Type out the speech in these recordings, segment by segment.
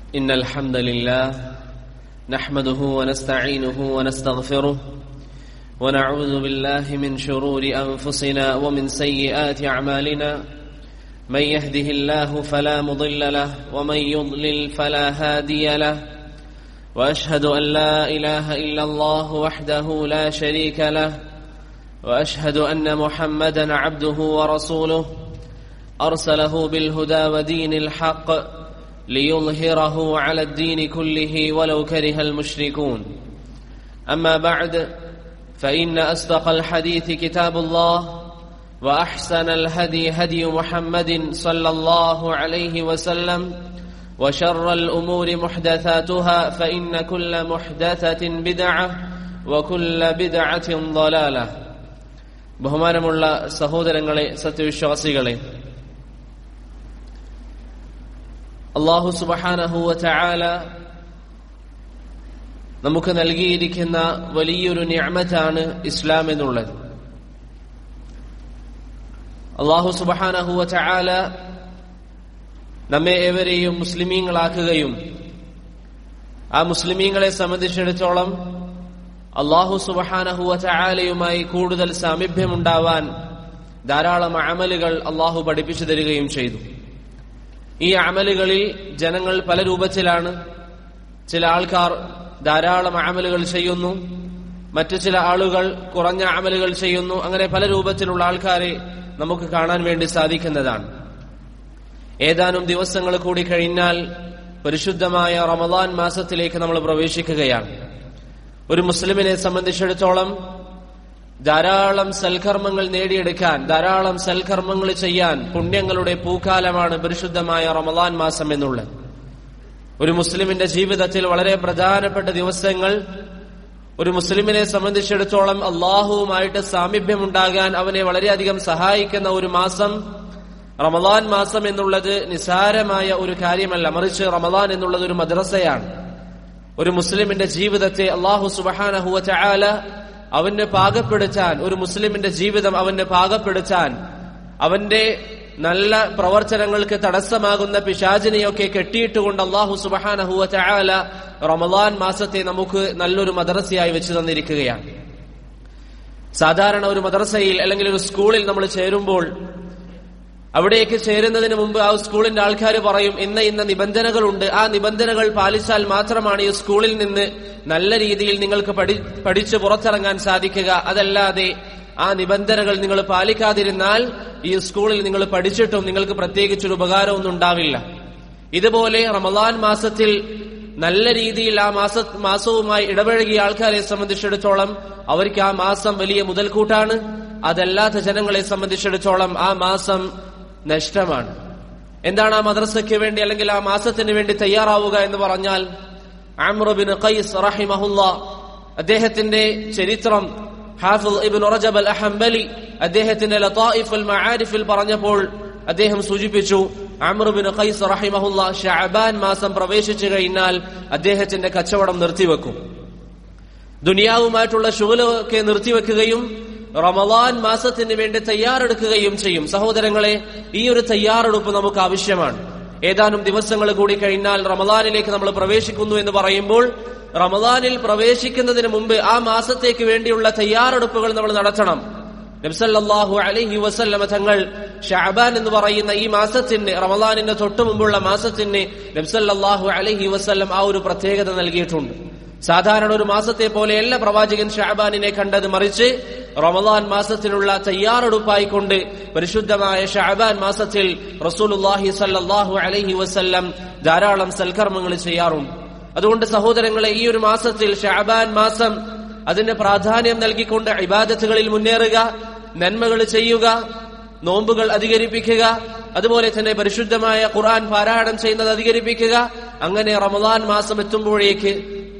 إن الحمد لله نحمده ونستعينه ونستغفره ونعوذ بالله من شرور أنفسنا ومن سيئات أعمالنا من يهده الله فلا مضل له ومن يضلل فلا هادي له وأشهد أن لا إله إلا الله وحده لا شريك له وأشهد أن محمدا عبده ورسوله أرسله بالهدى ودين الحق ليظهره على الدين كله ولو كره المشركون أما بعد فإن أصدق الحديث كتاب الله وأحسن الهدي هدي محمد صلى الله عليه وسلم وشر الأمور محدثاتها فإن كل محدثة بدعة وكل بدعة ضلالة ബഹുമാനമുള്ള സഹോദരങ്ങളെ സത്യവിശ്വാസികളെ അള്ളാഹു സുബഹാനഹുവ ചായാല നമുക്ക് നൽകിയിരിക്കുന്ന വലിയൊരു ഞാമത്താണ് ഇസ്ലാം എന്നുള്ളത് അള്ളാഹു സുബഹാനഹുവ ചായാല നമ്മെ ഏവരെയും മുസ്ലിമീങ്ങളാക്കുകയും ആ മുസ്ലിമീങ്ങളെ സംബന്ധിച്ചിടത്തോളം അള്ളാഹു സുബഹാനഹുവ ചായാലയുമായി കൂടുതൽ സാമീപ്യമുണ്ടാവാൻ ധാരാളം അമലുകൾ അള്ളാഹു പഠിപ്പിച്ചു തരികയും ചെയ്തു ഈ അമലുകളിൽ ജനങ്ങൾ പല രൂപത്തിലാണ് ചില ആൾക്കാർ ധാരാളം അമലുകൾ ചെയ്യുന്നു മറ്റു ചില ആളുകൾ കുറഞ്ഞ അമലുകൾ ചെയ്യുന്നു അങ്ങനെ പല രൂപത്തിലുള്ള ആൾക്കാരെ നമുക്ക് കാണാൻ വേണ്ടി സാധിക്കുന്നതാണ് ഏതാനും ദിവസങ്ങൾ കൂടി കഴിഞ്ഞാൽ പരിശുദ്ധമായ റമദാൻ മാസത്തിലേക്ക് നമ്മൾ പ്രവേശിക്കുകയാണ് ഒരു മുസ്ലിമിനെ സംബന്ധിച്ചിടത്തോളം ധാരാളം സൽക്കർമ്മങ്ങൾ നേടിയെടുക്കാൻ ധാരാളം സൽക്കർമ്മങ്ങൾ ചെയ്യാൻ പുണ്യങ്ങളുടെ പൂക്കാലമാണ് പരിശുദ്ധമായ റമദാൻ മാസം എന്നുള്ളത് ഒരു മുസ്ലിമിന്റെ ജീവിതത്തിൽ വളരെ പ്രധാനപ്പെട്ട ദിവസങ്ങൾ ഒരു മുസ്ലിമിനെ സംബന്ധിച്ചിടത്തോളം അള്ളാഹുവുമായിട്ട് സാമീപ്യമുണ്ടാകാൻ അവനെ വളരെയധികം സഹായിക്കുന്ന ഒരു മാസം റമദാൻ മാസം എന്നുള്ളത് നിസാരമായ ഒരു കാര്യമല്ല മറിച്ച് റമദാൻ എന്നുള്ളത് ഒരു മദ്രസയാണ് ഒരു മുസ്ലിമിന്റെ ജീവിതത്തെ അള്ളാഹു സുബഹാനഹുവ ചായാല അവന് പാകപ്പെടുത്താൻ ഒരു മുസ്ലിമിന്റെ ജീവിതം അവന് പാകപ്പെടുത്താൻ അവന്റെ നല്ല പ്രവർത്തനങ്ങൾക്ക് തടസ്സമാകുന്ന പിശാചിനെയൊക്കെ കെട്ടിയിട്ടുകൊണ്ട് അള്ളാഹു സുബഹാനഹുവ ചായാല റമദാൻ മാസത്തെ നമുക്ക് നല്ലൊരു മദ്രസയായി വെച്ച് തന്നിരിക്കുകയാണ് സാധാരണ ഒരു മദ്രസയിൽ അല്ലെങ്കിൽ ഒരു സ്കൂളിൽ നമ്മൾ ചേരുമ്പോൾ അവിടേക്ക് ചേരുന്നതിന് മുമ്പ് ആ സ്കൂളിന്റെ ആൾക്കാർ പറയും ഇന്ന ഇന്ന നിബന്ധനകളുണ്ട് ആ നിബന്ധനകൾ പാലിച്ചാൽ മാത്രമാണ് ഈ സ്കൂളിൽ നിന്ന് നല്ല രീതിയിൽ നിങ്ങൾക്ക് പഠി പഠിച്ച് പുറത്തിറങ്ങാൻ സാധിക്കുക അതല്ലാതെ ആ നിബന്ധനകൾ നിങ്ങൾ പാലിക്കാതിരുന്നാൽ ഈ സ്കൂളിൽ നിങ്ങൾ പഠിച്ചിട്ടും നിങ്ങൾക്ക് പ്രത്യേകിച്ചൊരു ഉപകാരമൊന്നും ഉണ്ടാവില്ല ഇതുപോലെ റമദാൻ മാസത്തിൽ നല്ല രീതിയിൽ ആ മാസ മാസവുമായി ഇടപഴകിയ ആൾക്കാരെ സംബന്ധിച്ചിടത്തോളം അവർക്ക് ആ മാസം വലിയ മുതൽക്കൂട്ടാണ് അതല്ലാത്ത ജനങ്ങളെ സംബന്ധിച്ചിടത്തോളം ആ മാസം നഷ്ടമാണ് എന്താണ് ആ മദ്രസയ്ക്ക് വേണ്ടി അല്ലെങ്കിൽ ആ മാസത്തിന് വേണ്ടി തയ്യാറാവുക എന്ന് പറഞ്ഞാൽ ആമ്രുബിൻ ഖൈസ് റഹിമഹുല്ല അദ്ദേഹത്തിന്റെ ചരിത്രം ഹാഫിൽ ഇബിൻ റജബ് അൽ അഹംബലി അദ്ദേഹത്തിന്റെ ലതായിഫ് അൽ മആരിഫിൽ പറഞ്ഞപ്പോൾ അദ്ദേഹം സൂചിപ്പിച്ചു അമറുബിൻ ഖൈസ് റഹിമഹുല്ല ഷഅബാൻ മാസം പ്രവേശിച്ചു കഴിഞ്ഞാൽ അദ്ദേഹത്തിന്റെ കച്ചവടം നിർത്തിവെക്കും ദുനിയാവുമായിട്ടുള്ള ശുഗലൊക്കെ നിർത്തിവെക്കുകയും റമദാൻ മാസത്തിന് വേണ്ടി തയ്യാറെടുക്കുകയും ചെയ്യും സഹോദരങ്ങളെ ഈ ഒരു തയ്യാറെടുപ്പ് നമുക്ക് ആവശ്യമാണ് ഏതാനും ദിവസങ്ങൾ കൂടി കഴിഞ്ഞാൽ റമദാനിലേക്ക് നമ്മൾ പ്രവേശിക്കുന്നു എന്ന് പറയുമ്പോൾ റമദാനിൽ പ്രവേശിക്കുന്നതിന് മുമ്പ് ആ മാസത്തേക്ക് വേണ്ടിയുള്ള തയ്യാറെടുപ്പുകൾ നമ്മൾ നടത്തണം നബ്സല്ലാഹു അലഹി വസല്ലമ തങ്ങൾ ഷാബാൻ എന്ന് പറയുന്ന ഈ മാസത്തിന് റമദാനിന്റെ തൊട്ടു മുമ്പുള്ള മാസത്തിന് നബ്സല്ലാഹു അലഹി വസല്ലം ആ ഒരു പ്രത്യേകത നൽകിയിട്ടുണ്ട് സാധാരണ ഒരു മാസത്തെ പോലെയല്ല പ്രവാചകൻ ഷാബാനിനെ കണ്ടത് മറിച്ച് റമദാൻ മാസത്തിനുള്ള തയ്യാറെടുപ്പായിക്കൊണ്ട് പരിശുദ്ധമായ ഷാബാൻ മാസത്തിൽ റസൂലുല്ലാഹി സല്ലാഹു അലഹി വസല്ലം ധാരാളം സൽക്കർമ്മങ്ങൾ ചെയ്യാറുണ്ട് അതുകൊണ്ട് സഹോദരങ്ങളെ ഈ ഒരു മാസത്തിൽ ഷാബാൻ മാസം അതിന് പ്രാധാന്യം നൽകിക്കൊണ്ട് ഇബാദത്തുകളിൽ മുന്നേറുക നന്മകൾ ചെയ്യുക നോമ്പുകൾ അധികരിപ്പിക്കുക അതുപോലെ തന്നെ പരിശുദ്ധമായ ഖുർആൻ പാരായണം ചെയ്യുന്നത് അധികരിപ്പിക്കുക അങ്ങനെ റമദാൻ മാസം എത്തുമ്പോഴേക്ക്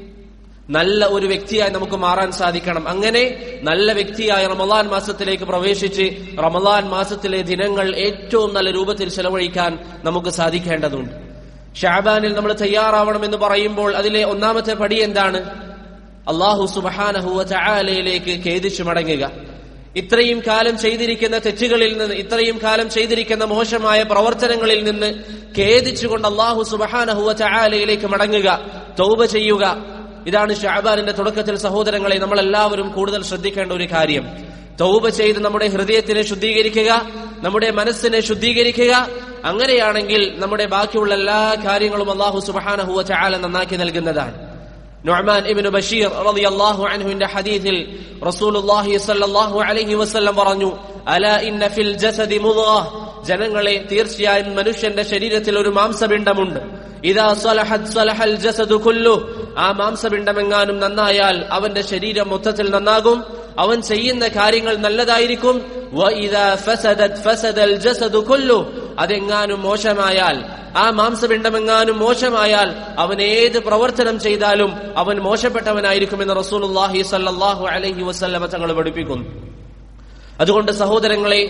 നല്ല ഒരു വ്യക്തിയായി നമുക്ക് മാറാൻ സാധിക്കണം അങ്ങനെ നല്ല വ്യക്തിയായ റമദാൻ മാസത്തിലേക്ക് പ്രവേശിച്ച് റമദാൻ മാസത്തിലെ ദിനങ്ങൾ ഏറ്റവും നല്ല രൂപത്തിൽ ചെലവഴിക്കാൻ നമുക്ക് സാധിക്കേണ്ടതുണ്ട് ഷാബാനിൽ നമ്മൾ തയ്യാറാവണം എന്ന് പറയുമ്പോൾ അതിലെ ഒന്നാമത്തെ പടി എന്താണ് അള്ളാഹു സുബഹാനഹുവ ചായാലയിലേക്ക് ഖേദിച്ചു മടങ്ങുക ഇത്രയും കാലം ചെയ്തിരിക്കുന്ന തെറ്റുകളിൽ നിന്ന് ഇത്രയും കാലം ചെയ്തിരിക്കുന്ന മോശമായ പ്രവർത്തനങ്ങളിൽ നിന്ന് ഖേദിച്ചുകൊണ്ട് അള്ളാഹു സുബഹാനഹുവ ചായാലയിലേക്ക് മടങ്ങുക തൗബ ചെയ്യുക ഇതാണ് ഷാബാനിന്റെ തുടക്കത്തിൽ സഹോദരങ്ങളെ നമ്മൾ എല്ലാവരും കൂടുതൽ ശ്രദ്ധിക്കേണ്ട ഒരു കാര്യം തൗബ ചെയ്ത് നമ്മുടെ ഹൃദയത്തിനെ ശുദ്ധീകരിക്കുക നമ്മുടെ മനസ്സിനെ ശുദ്ധീകരിക്കുക അങ്ങനെയാണെങ്കിൽ നമ്മുടെ ബാക്കിയുള്ള എല്ലാ കാര്യങ്ങളും അള്ളാഹു സുബഹാനഹുവ ചായാല നന്നാക്കി നൽകുന്നതാണ് നുഅ്മാൻ ഇബ്നു ബഷീർ റളിയല്ലാഹു അൻഹുവിന്റെ ഹദീസിൽ റസൂലുള്ളാഹി സ്വല്ലല്ലാഹു അലൈഹി വസല്ലം പറഞ്ഞു അലാ ഇന്ന ഫിൽ ജസദി മുദ്ഗ ജനങ്ങളെ തീർച്ചയായും മനുഷ്യന്റെ ശരീരത്തിൽ ഒരു മാംസപിണ്ഡമുണ്ട് ഇതാ സലഹത് സലഹൽ ജസദു കുല്ലു ആ മാംസപിണ്ഡമെങ്ങാനും നന്നായാൽ അവന്റെ ശരീരം മൊത്തത്തിൽ നന്നാകും അവൻ ചെയ്യുന്ന കാര്യങ്ങൾ നല്ലതായിരിക്കും വഇദാ ഫസദത് ഫസദൽ ജസദു കുല്ലു അതെങ്ങാനും മോശമായാൽ ആ മാംസപിണ്ഡമെങ്ങാനും മോശമായാൽ അവൻ ഏത് പ്രവർത്തനം ചെയ്താലും അവൻ മോശപ്പെട്ടവനായിരിക്കുമെന്ന് റസൂലുള്ളാഹി സല്ലല്ലാഹു അലൈഹി വസല്ലമ തങ്ങൾ പഠിപ്പിക്കുന്നു അതുകൊണ്ട് സഹോദരങ്ങളെ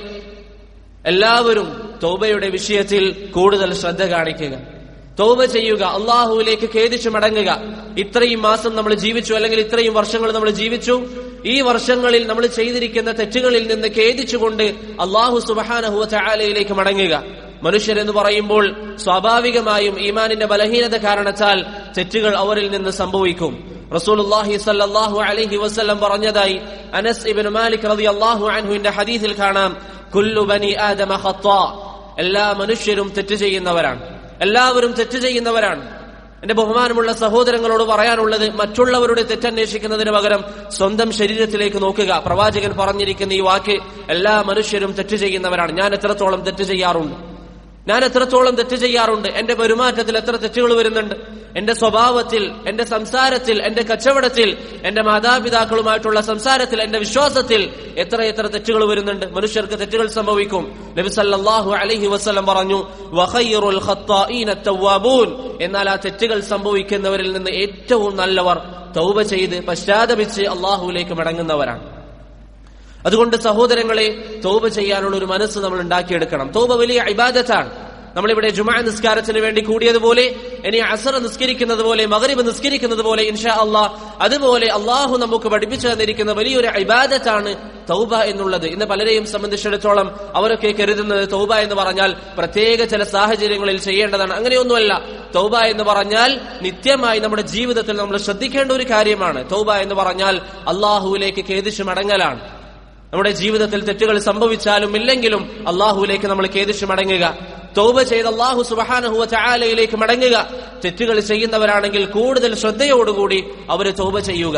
എല്ലാവരും തൗബയുടെ വിഷയത്തിൽ കൂടുതൽ ശ്രദ്ധ കാണിക്കുക തൗബ ചെയ്യുക അള്ളാഹുവിലേക്ക് ഖേദിച്ചു മടങ്ങുക ഇത്രയും മാസം നമ്മൾ ജീവിച്ചു അല്ലെങ്കിൽ ഇത്രയും വർഷങ്ങൾ നമ്മൾ ജീവിച്ചു ഈ വർഷങ്ങളിൽ നമ്മൾ ചെയ്തിരിക്കുന്ന തെറ്റുകളിൽ നിന്ന് ഖേദിച്ചുകൊണ്ട് അള്ളാഹു സുബഹാനഹുവ ചായാലയിലേക്ക് മടങ്ങുക മനുഷ്യരെന്ന് പറയുമ്പോൾ സ്വാഭാവികമായും ഈമാനിന്റെ ബലഹീനത കാരണത്താൽ തെറ്റുകൾ അവരിൽ നിന്ന് സംഭവിക്കും റസൂലുള്ളാഹി സല്ലല്ലാഹു അലൈഹി വസല്ലം പറഞ്ഞതായി അനസ് ഇബ്നു മാലിക് റളിയല്ലാഹു അൻഹുവിന്റെ ഹദീസിൽ കാണാം കുല്ലു ബനി ആദമ ഖത്താ എല്ലാ മനുഷ്യരും തെറ്റ് ചെയ്യുന്നവരാണ് എല്ലാവരും തെറ്റ് ചെയ്യുന്നവരാണ് എന്റെ ബഹുമാനമുള്ള സഹോദരങ്ങളോട് പറയാനുള്ളത് മറ്റുള്ളവരുടെ തെറ്റന്വേഷിക്കുന്നതിന് പകരം സ്വന്തം ശരീരത്തിലേക്ക് നോക്കുക പ്രവാചകൻ പറഞ്ഞിരിക്കുന്ന ഈ വാക്ക് എല്ലാ മനുഷ്യരും തെറ്റ് ചെയ്യുന്നവരാണ് ഞാൻ എത്രത്തോളം തെറ്റ് ചെയ്യാറുണ്ട് ഞാൻ എത്രത്തോളം തെറ്റ് ചെയ്യാറുണ്ട് എന്റെ പെരുമാറ്റത്തിൽ എത്ര തെറ്റുകൾ വരുന്നുണ്ട് എന്റെ സ്വഭാവത്തിൽ എന്റെ സംസാരത്തിൽ എന്റെ കച്ചവടത്തിൽ എന്റെ മാതാപിതാക്കളുമായിട്ടുള്ള സംസാരത്തിൽ എന്റെ വിശ്വാസത്തിൽ എത്ര എത്ര തെറ്റുകൾ വരുന്നുണ്ട് മനുഷ്യർക്ക് തെറ്റുകൾ സംഭവിക്കും നബി സല്ലല്ലാഹു അലൈഹി വസല്ലം പറഞ്ഞു വഖൈറുൽ ഖത്താഈന തവ്വാബൂൻ എന്നാൽ ആ തെറ്റുകൾ സംഭവിക്കുന്നവരിൽ നിന്ന് ഏറ്റവും നല്ലവർ തൗബ ചെയ്ത് പശ്ചാത്തപിച്ച് അള്ളാഹുവിലേക്ക് മടങ്ങുന്നവരാണ് അതുകൊണ്ട് സഹോദരങ്ങളെ തോപ ചെയ്യാനുള്ള ഒരു മനസ്സ് നമ്മൾ ഉണ്ടാക്കിയെടുക്കണം തോപ വലിയ ഇബാദത്താണ് നമ്മളിവിടെ ജുമാ നിസ്കാരത്തിന് വേണ്ടി കൂടിയതുപോലെ ഇനി അസർ നിസ്കരിക്കുന്നത് പോലെ മകരിബ് നിസ്കരിക്കുന്നത് പോലെ ഇൻഷാ അള്ളാഹ് അതുപോലെ അള്ളാഹു നമുക്ക് പഠിപ്പിച്ചു തന്നിരിക്കുന്ന വലിയൊരു ഇബാദത്താണ് തൗബ എന്നുള്ളത് ഇന്ന് പലരെയും സംബന്ധിച്ചിടത്തോളം അവരൊക്കെ കരുതുന്നത് തൗബ എന്ന് പറഞ്ഞാൽ പ്രത്യേക ചില സാഹചര്യങ്ങളിൽ ചെയ്യേണ്ടതാണ് അങ്ങനെയൊന്നുമല്ല തൗബ എന്ന് പറഞ്ഞാൽ നിത്യമായി നമ്മുടെ ജീവിതത്തിൽ നമ്മൾ ശ്രദ്ധിക്കേണ്ട ഒരു കാര്യമാണ് തൗബ എന്ന് പറഞ്ഞാൽ അള്ളാഹുവിലേക്ക് ഖേദിച്ചു മടങ്ങലാണ് നമ്മുടെ ജീവിതത്തിൽ തെറ്റുകൾ സംഭവിച്ചാലും ഇല്ലെങ്കിലും അള്ളാഹുവിലേക്ക് നമ്മൾ ഖേദിച്ചു മടങ്ങുക തൗബ ചെയ്ത് അള്ളാഹു സുബഹാനഹുവ ചായാലയിലേക്ക് മടങ്ങുക തെറ്റുകൾ ചെയ്യുന്നവരാണെങ്കിൽ കൂടുതൽ ശ്രദ്ധയോടുകൂടി അവര് തൗബ ചെയ്യുക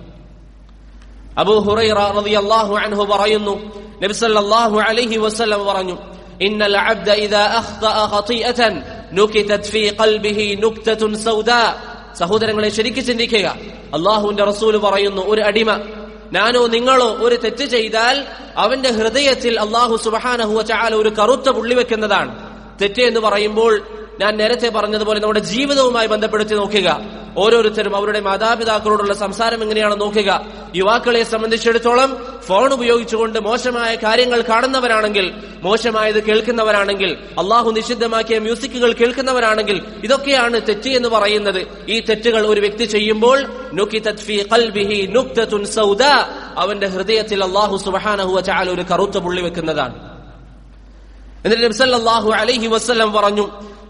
അബൂ ഹുറൈറ റളിയല്ലാഹു അൻഹു പറയുന്നു നബി സല്ലല്ലാഹു അലൈഹി വസല്ലം പറഞ്ഞു ഇന്നൽ അബ്ദ ഇദാ അഖ്തഅ ഖതീഅതൻ നുകിതത് ഫീ ഖൽബിഹി നുക്തത്തുൻ സൗദാ സഹോദരങ്ങളെ ശരിക്കും ചിന്തിക്കുക അള്ളാഹുവിന്റെ റസൂൽ പറയുന്നു ഒരു അടിമ ഞാനോ നിങ്ങളോ ഒരു തെറ്റ് ചെയ്താൽ അവന്റെ ഹൃദയത്തിൽ അള്ളാഹു സുബഹാനഹുവ ചാല ഒരു കറുത്ത പുള്ളി വെക്കുന്നതാണ് തെറ്റ് എന്ന് പറയുമ്പോൾ ഞാൻ നേരത്തെ പറഞ്ഞതുപോലെ നമ്മുടെ ജീവിതവുമായി ബന്ധപ്പെടുത്തി നോക്കുക ഓരോരുത്തരും അവരുടെ മാതാപിതാക്കളോടുള്ള സംസാരം എങ്ങനെയാണ് നോക്കുക യുവാക്കളെ സംബന്ധിച്ചിടത്തോളം ഫോൺ ഉപയോഗിച്ചുകൊണ്ട് മോശമായ കാര്യങ്ങൾ കാണുന്നവരാണെങ്കിൽ മോശമായത് കേൾക്കുന്നവരാണെങ്കിൽ അള്ളാഹു നിഷിദ്ധമാക്കിയ മ്യൂസിക്കുകൾ കേൾക്കുന്നവരാണെങ്കിൽ ഇതൊക്കെയാണ് തെറ്റ് എന്ന് പറയുന്നത് ഈ തെറ്റുകൾ ഒരു വ്യക്തി ചെയ്യുമ്പോൾ അവന്റെ ഹൃദയത്തിൽ അള്ളാഹു സുബഹാനഹുവ ചാല ഒരു കറുത്ത പുള്ളി വെക്കുന്നതാണ് എന്നിട്ട് നബ്സല്ലാഹു അലൈഹി വസ്ലം പറഞ്ഞു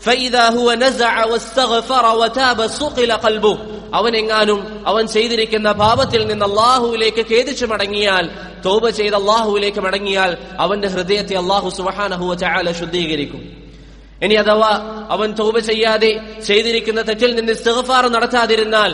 അവൻ എങ്ങാനും അവൻ ചെയ്തിരിക്കുന്ന പാപത്തിൽ നിന്ന് അള്ളാഹുവിലേക്ക് ഖേദിച്ചു മടങ്ങിയാൽ തോപ ചെയ്ത് അള്ളാഹുവിലേക്ക് മടങ്ങിയാൽ അവന്റെ ഹൃദയത്തെ അള്ളാഹു സുബഹാനഹുവ ചാല ശുദ്ധീകരിക്കും ഇനി അഥവാ അവൻ തോപ ചെയ്യാതെ ചെയ്തിരിക്കുന്ന തെറ്റിൽ നിന്ന് ഇസ്തിഗ്ഫാർ നടത്താതിരുന്നാൽ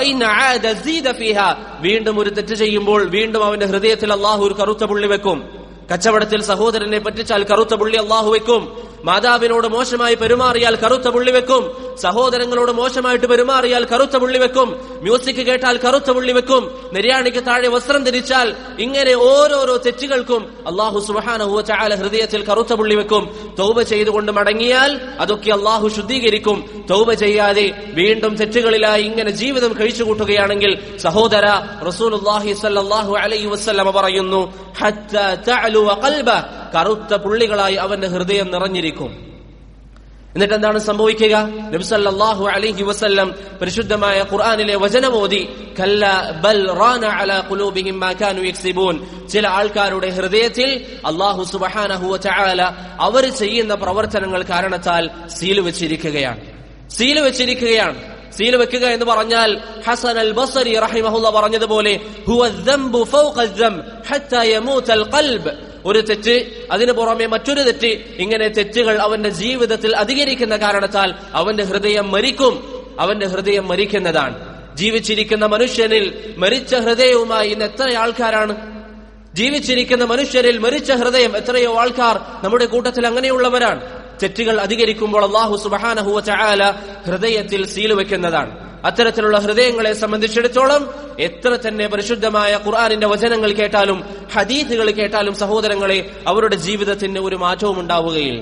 വീണ്ടും ഒരു തെറ്റ് ചെയ്യുമ്പോൾ വീണ്ടും അവന്റെ ഹൃദയത്തിൽ അള്ളാഹു ഒരു കറുത്ത പുള്ളി വെക്കും കച്ചവടത്തിൽ സഹോദരനെ പറ്റിച്ചാൽ കറുത്ത പുള്ളി അള്ളാഹു വെക്കും മാതാവിനോട് മോശമായി പെരുമാറിയാൽ കറുത്ത പുള്ളി വെക്കും സഹോദരങ്ങളോട് മോശമായിട്ട് പെരുമാറിയാൽ കറുത്ത പുള്ളി വെക്കും മ്യൂസിക് കേട്ടാൽ കറുത്ത പുള്ളി വെക്കും നിര്യാണിക്ക് താഴെ വസ്ത്രം ധരിച്ചാൽ ഇങ്ങനെ ഓരോരോ തെറ്റുകൾക്കും അള്ളാഹു സുബഹാനഹുവ ചാല ഹൃദയത്തിൽ കറുത്ത പുള്ളി വെക്കും തൗബ ചെയ്തുകൊണ്ട് മടങ്ങിയാൽ അതൊക്കെ അള്ളാഹു ശുദ്ധീകരിക്കും തൗബ ചെയ്യാതെ വീണ്ടും തെറ്റുകളിലായി ഇങ്ങനെ ജീവിതം കഴിച്ചു കൂട്ടുകയാണെങ്കിൽ സഹോദര റസൂലുള്ളാഹി സല്ലല്ലാഹു അലൈഹി വസല്ലമ പറയുന്നു ഹത്ത തഅലു ഖൽബ കറുത്ത പുള്ളികളായി അവന്റെ ഹൃദയം നിറഞ്ഞിരിക്കും എന്നിട്ട് എന്താണ് സംഭവിക്കുക നബ്സല്ലാഹു അലൈഹി വസല്ലം പരിശുദ്ധമായ ഖുർആനിലെ വചനമോദി കല്ല ബൽ റാന അലാ ഖുലൂബിഹിം മാ കാനു യക്സിബൂൻ ചില ആൾക്കാരുടെ ഹൃദയത്തിൽ അല്ലാഹു സുബ്ഹാനഹു വതആല അവർ ചെയ്യുന്ന പ്രവർത്തനങ്ങൾ കാരണത്താൽ സീൽ വെച്ചിരിക്കുകയാണ് സീൽ വെച്ചിരിക്കുകയാണ് സീൽ വെക്കുക എന്ന് പറഞ്ഞാൽ ഹസൻ അൽ ബസരി റഹിമഹുല്ല പറഞ്ഞതുപോലെ ഹുവ الذنب فوق الذنب حتى يموت القلب ഒരു തെറ്റ് അതിനു പുറമെ മറ്റൊരു തെറ്റ് ഇങ്ങനെ തെറ്റുകൾ അവന്റെ ജീവിതത്തിൽ അധികരിക്കുന്ന കാരണത്താൽ അവന്റെ ഹൃദയം മരിക്കും അവന്റെ ഹൃദയം മരിക്കുന്നതാണ് ജീവിച്ചിരിക്കുന്ന മനുഷ്യനിൽ മരിച്ച ഹൃദയവുമായി ഇന്ന് എത്ര ആൾക്കാരാണ് ജീവിച്ചിരിക്കുന്ന മനുഷ്യരിൽ മരിച്ച ഹൃദയം എത്രയോ ആൾക്കാർ നമ്മുടെ കൂട്ടത്തിൽ അങ്ങനെയുള്ളവരാണ് തെറ്റുകൾ അധികരിക്കുമ്പോൾ അള്ളാഹു സുബഹാനഹുവ ചായാല ഹൃദയത്തിൽ സീൽ വെക്കുന്നതാണ് അത്തരത്തിലുള്ള ഹൃദയങ്ങളെ സംബന്ധിച്ചിടത്തോളം എത്ര തന്നെ പരിശുദ്ധമായ ഖുർആാനിന്റെ വചനങ്ങൾ കേട്ടാലും ഹദീഥുകൾ കേട്ടാലും സഹോദരങ്ങളെ അവരുടെ ജീവിതത്തിന് ഒരു മാറ്റവും ഉണ്ടാവുകയില്ല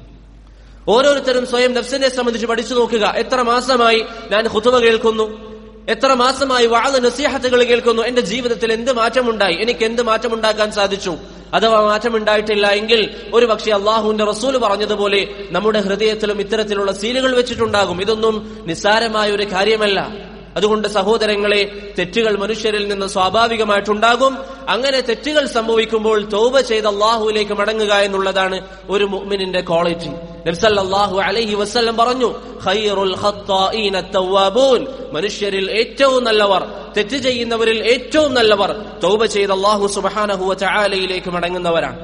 ഓരോരുത്തരും സ്വയം നഫ്സിനെ സംബന്ധിച്ച് പഠിച്ചു നോക്കുക എത്ര മാസമായി ഞാൻ ഹുതുവ കേൾക്കുന്നു എത്ര മാസമായി വാഴ നസീഹത്തുകൾ കേൾക്കുന്നു എന്റെ ജീവിതത്തിൽ എന്ത് മാറ്റമുണ്ടായി എനിക്ക് എന്ത് മാറ്റമുണ്ടാക്കാൻ സാധിച്ചു അഥവാ മാറ്റമുണ്ടായിട്ടില്ല എങ്കിൽ ഒരു പക്ഷേ അള്ളാഹുവിന്റെ റസൂൽ പറഞ്ഞതുപോലെ നമ്മുടെ ഹൃദയത്തിലും ഇത്തരത്തിലുള്ള സീലുകൾ വെച്ചിട്ടുണ്ടാകും ഇതൊന്നും നിസ്സാരമായ ഒരു കാര്യമല്ല അതുകൊണ്ട് സഹോദരങ്ങളെ തെറ്റുകൾ മനുഷ്യരിൽ നിന്ന് സ്വാഭാവികമായിട്ടുണ്ടാകും അങ്ങനെ തെറ്റുകൾ സംഭവിക്കുമ്പോൾ തൗബ ചെയ്ത് അള്ളാഹുവിലേക്ക് മടങ്ങുക എന്നുള്ളതാണ് ഒരു മുഅ്മിനിന്റെ ക്വാളിറ്റി നബ്സല്ലാഹു അലൈഹി വസ്ല്ലം പറഞ്ഞു ഖൈറുൽ ഖത്താഈന തവ്വാബൂൻ മനുഷ്യരിൽ ഏറ്റവും നല്ലവർ തെറ്റ് ചെയ്യുന്നവരിൽ ഏറ്റവും നല്ലവർ തൗബ ചെയ്ത് അള്ളാഹു സുബ്ഹാനഹു വതആലയിലേക്ക് മടങ്ങുന്നവരാണ്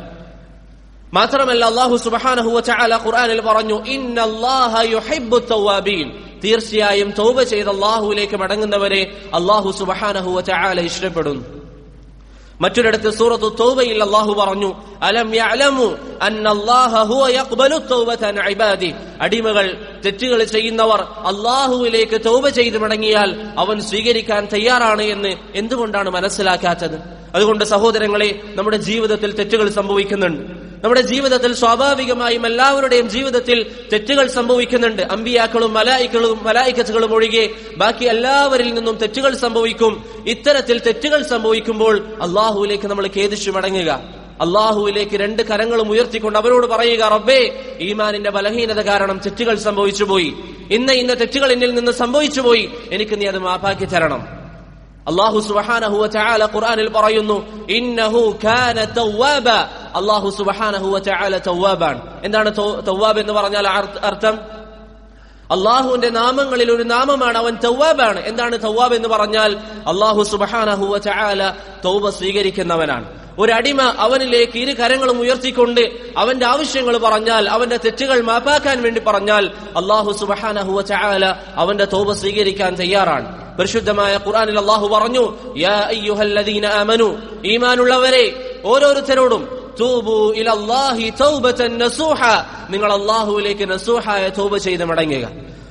മാത്രമല്ല അള്ളാഹു സുബ്ഹാനഹു വതആല ഖുർആനിൽ പറഞ്ഞു ഇന്നല്ലാഹ യുഹിബ്ബു തവ്വാബീൻ തീർച്ചയായും തൗബ ചെയ്ത് അള്ളാഹുവിലേക്ക് മടങ്ങുന്നവരെ അള്ളാഹു സുബ്ഹാനഹു വതആല ഇഷ്ടപ്പെടുന്നു മറ്റൊരിടത്ത് സൂറത്തു തൗബയിൽ അള്ളാഹു പറഞ്ഞു അലം യഅലമു അന്നല്ലാഹ ഹുവ യഖ്ബലു തൗബത അൻ ഇബാദി അടിമകൾ തെറ്റുകൾ ചെയ്യുന്നവർ അള്ളാഹുവിലേക്ക് തൗബ ചെയ്ത് മടങ്ങിയാൽ അവൻ സ്വീകരിക്കാൻ തയ്യാറാണ് എന്ന് എന്തുകൊണ്ടാണ് മനസ്സിലാക്കാത്തത് അതുകൊണ്ട് സഹോദരങ്ങളെ നമ്മുടെ ജീവിതത്തിൽ തെറ്റുകൾ സംഭവിക്കുന്നുണ്ട് നമ്മുടെ ജീവിതത്തിൽ സ്വാഭാവികമായും എല്ലാവരുടെയും ജീവിതത്തിൽ തെറ്റുകൾ സംഭവിക്കുന്നുണ്ട് അമ്പിയാക്കളും മലായിക്കളും മലായിക്കത്തുകളും ഒഴികെ ബാക്കി എല്ലാവരിൽ നിന്നും തെറ്റുകൾ സംഭവിക്കും ഇത്തരത്തിൽ തെറ്റുകൾ സംഭവിക്കുമ്പോൾ അള്ളാഹുവിലേക്ക് നമ്മൾ ഖേദിച്ചു മടങ്ങുക അള്ളാഹുവിലേക്ക് രണ്ട് കരങ്ങളും ഉയർത്തിക്കൊണ്ട് അവരോട് പറയുക റബ്ബേ ഈമാനിന്റെ ബലഹീനത കാരണം തെറ്റുകൾ സംഭവിച്ചു പോയി ഇന്ന് ഇന്ന തെറ്റുകൾ എന്നിൽ നിന്ന് സംഭവിച്ചു പോയി എനിക്ക് നീ അത് മാപ്പാക്കി തരണം അള്ളാഹു സുബഹാനഹു വതആല ഖുർആനിൽ പറയുന്നു ഇന്നഹു കാന തവ്വാബ അള്ളാഹു സുബഹാനഹു വതആല തവ്വാബാൻ എന്താണ് തവ്വാബ് എന്ന് പറഞ്ഞാൽ അർത്ഥം അള്ളാഹുവിന്റെ നാമങ്ങളിൽ ഒരു നാമമാണ് അവൻ തവ്വാബാണ് എന്താണ് തവ്വാബ് എന്ന് പറഞ്ഞാൽ അള്ളാഹു സുബഹാനഹു വതആല തൗബ സ്വീകരിക്കുന്നവനാണ് ഒരു അടിമ അവനിലേക്ക് ഇരു കരങ്ങളും ഉയർത്തിക്കൊണ്ട് അവന്റെ ആവശ്യങ്ങൾ പറഞ്ഞാൽ അവന്റെ തെറ്റുകൾ മാപ്പാക്കാൻ വേണ്ടി പറഞ്ഞാൽ അള്ളാഹു സുബഹാനഹു വതആല അവന്റെ തൗബ സ്വീകരിക്കാൻ തയ്യാറാണ് പരിശുദ്ധമായ ഖുർആനിൽ അള്ളാഹു പറഞ്ഞു യാ അയ്യുഹല്ലദീന ആമനു ഈമാനുള്ളവരെ ഓരോരുത്തരോടും തൂബു ഇലല്ലാഹി തൗബതൻ നസൂഹ നിങ്ങൾ അള്ളാഹുവിലേക്ക് നസൂഹായ തൗബ ചെയ്ത് മടങ്ങുക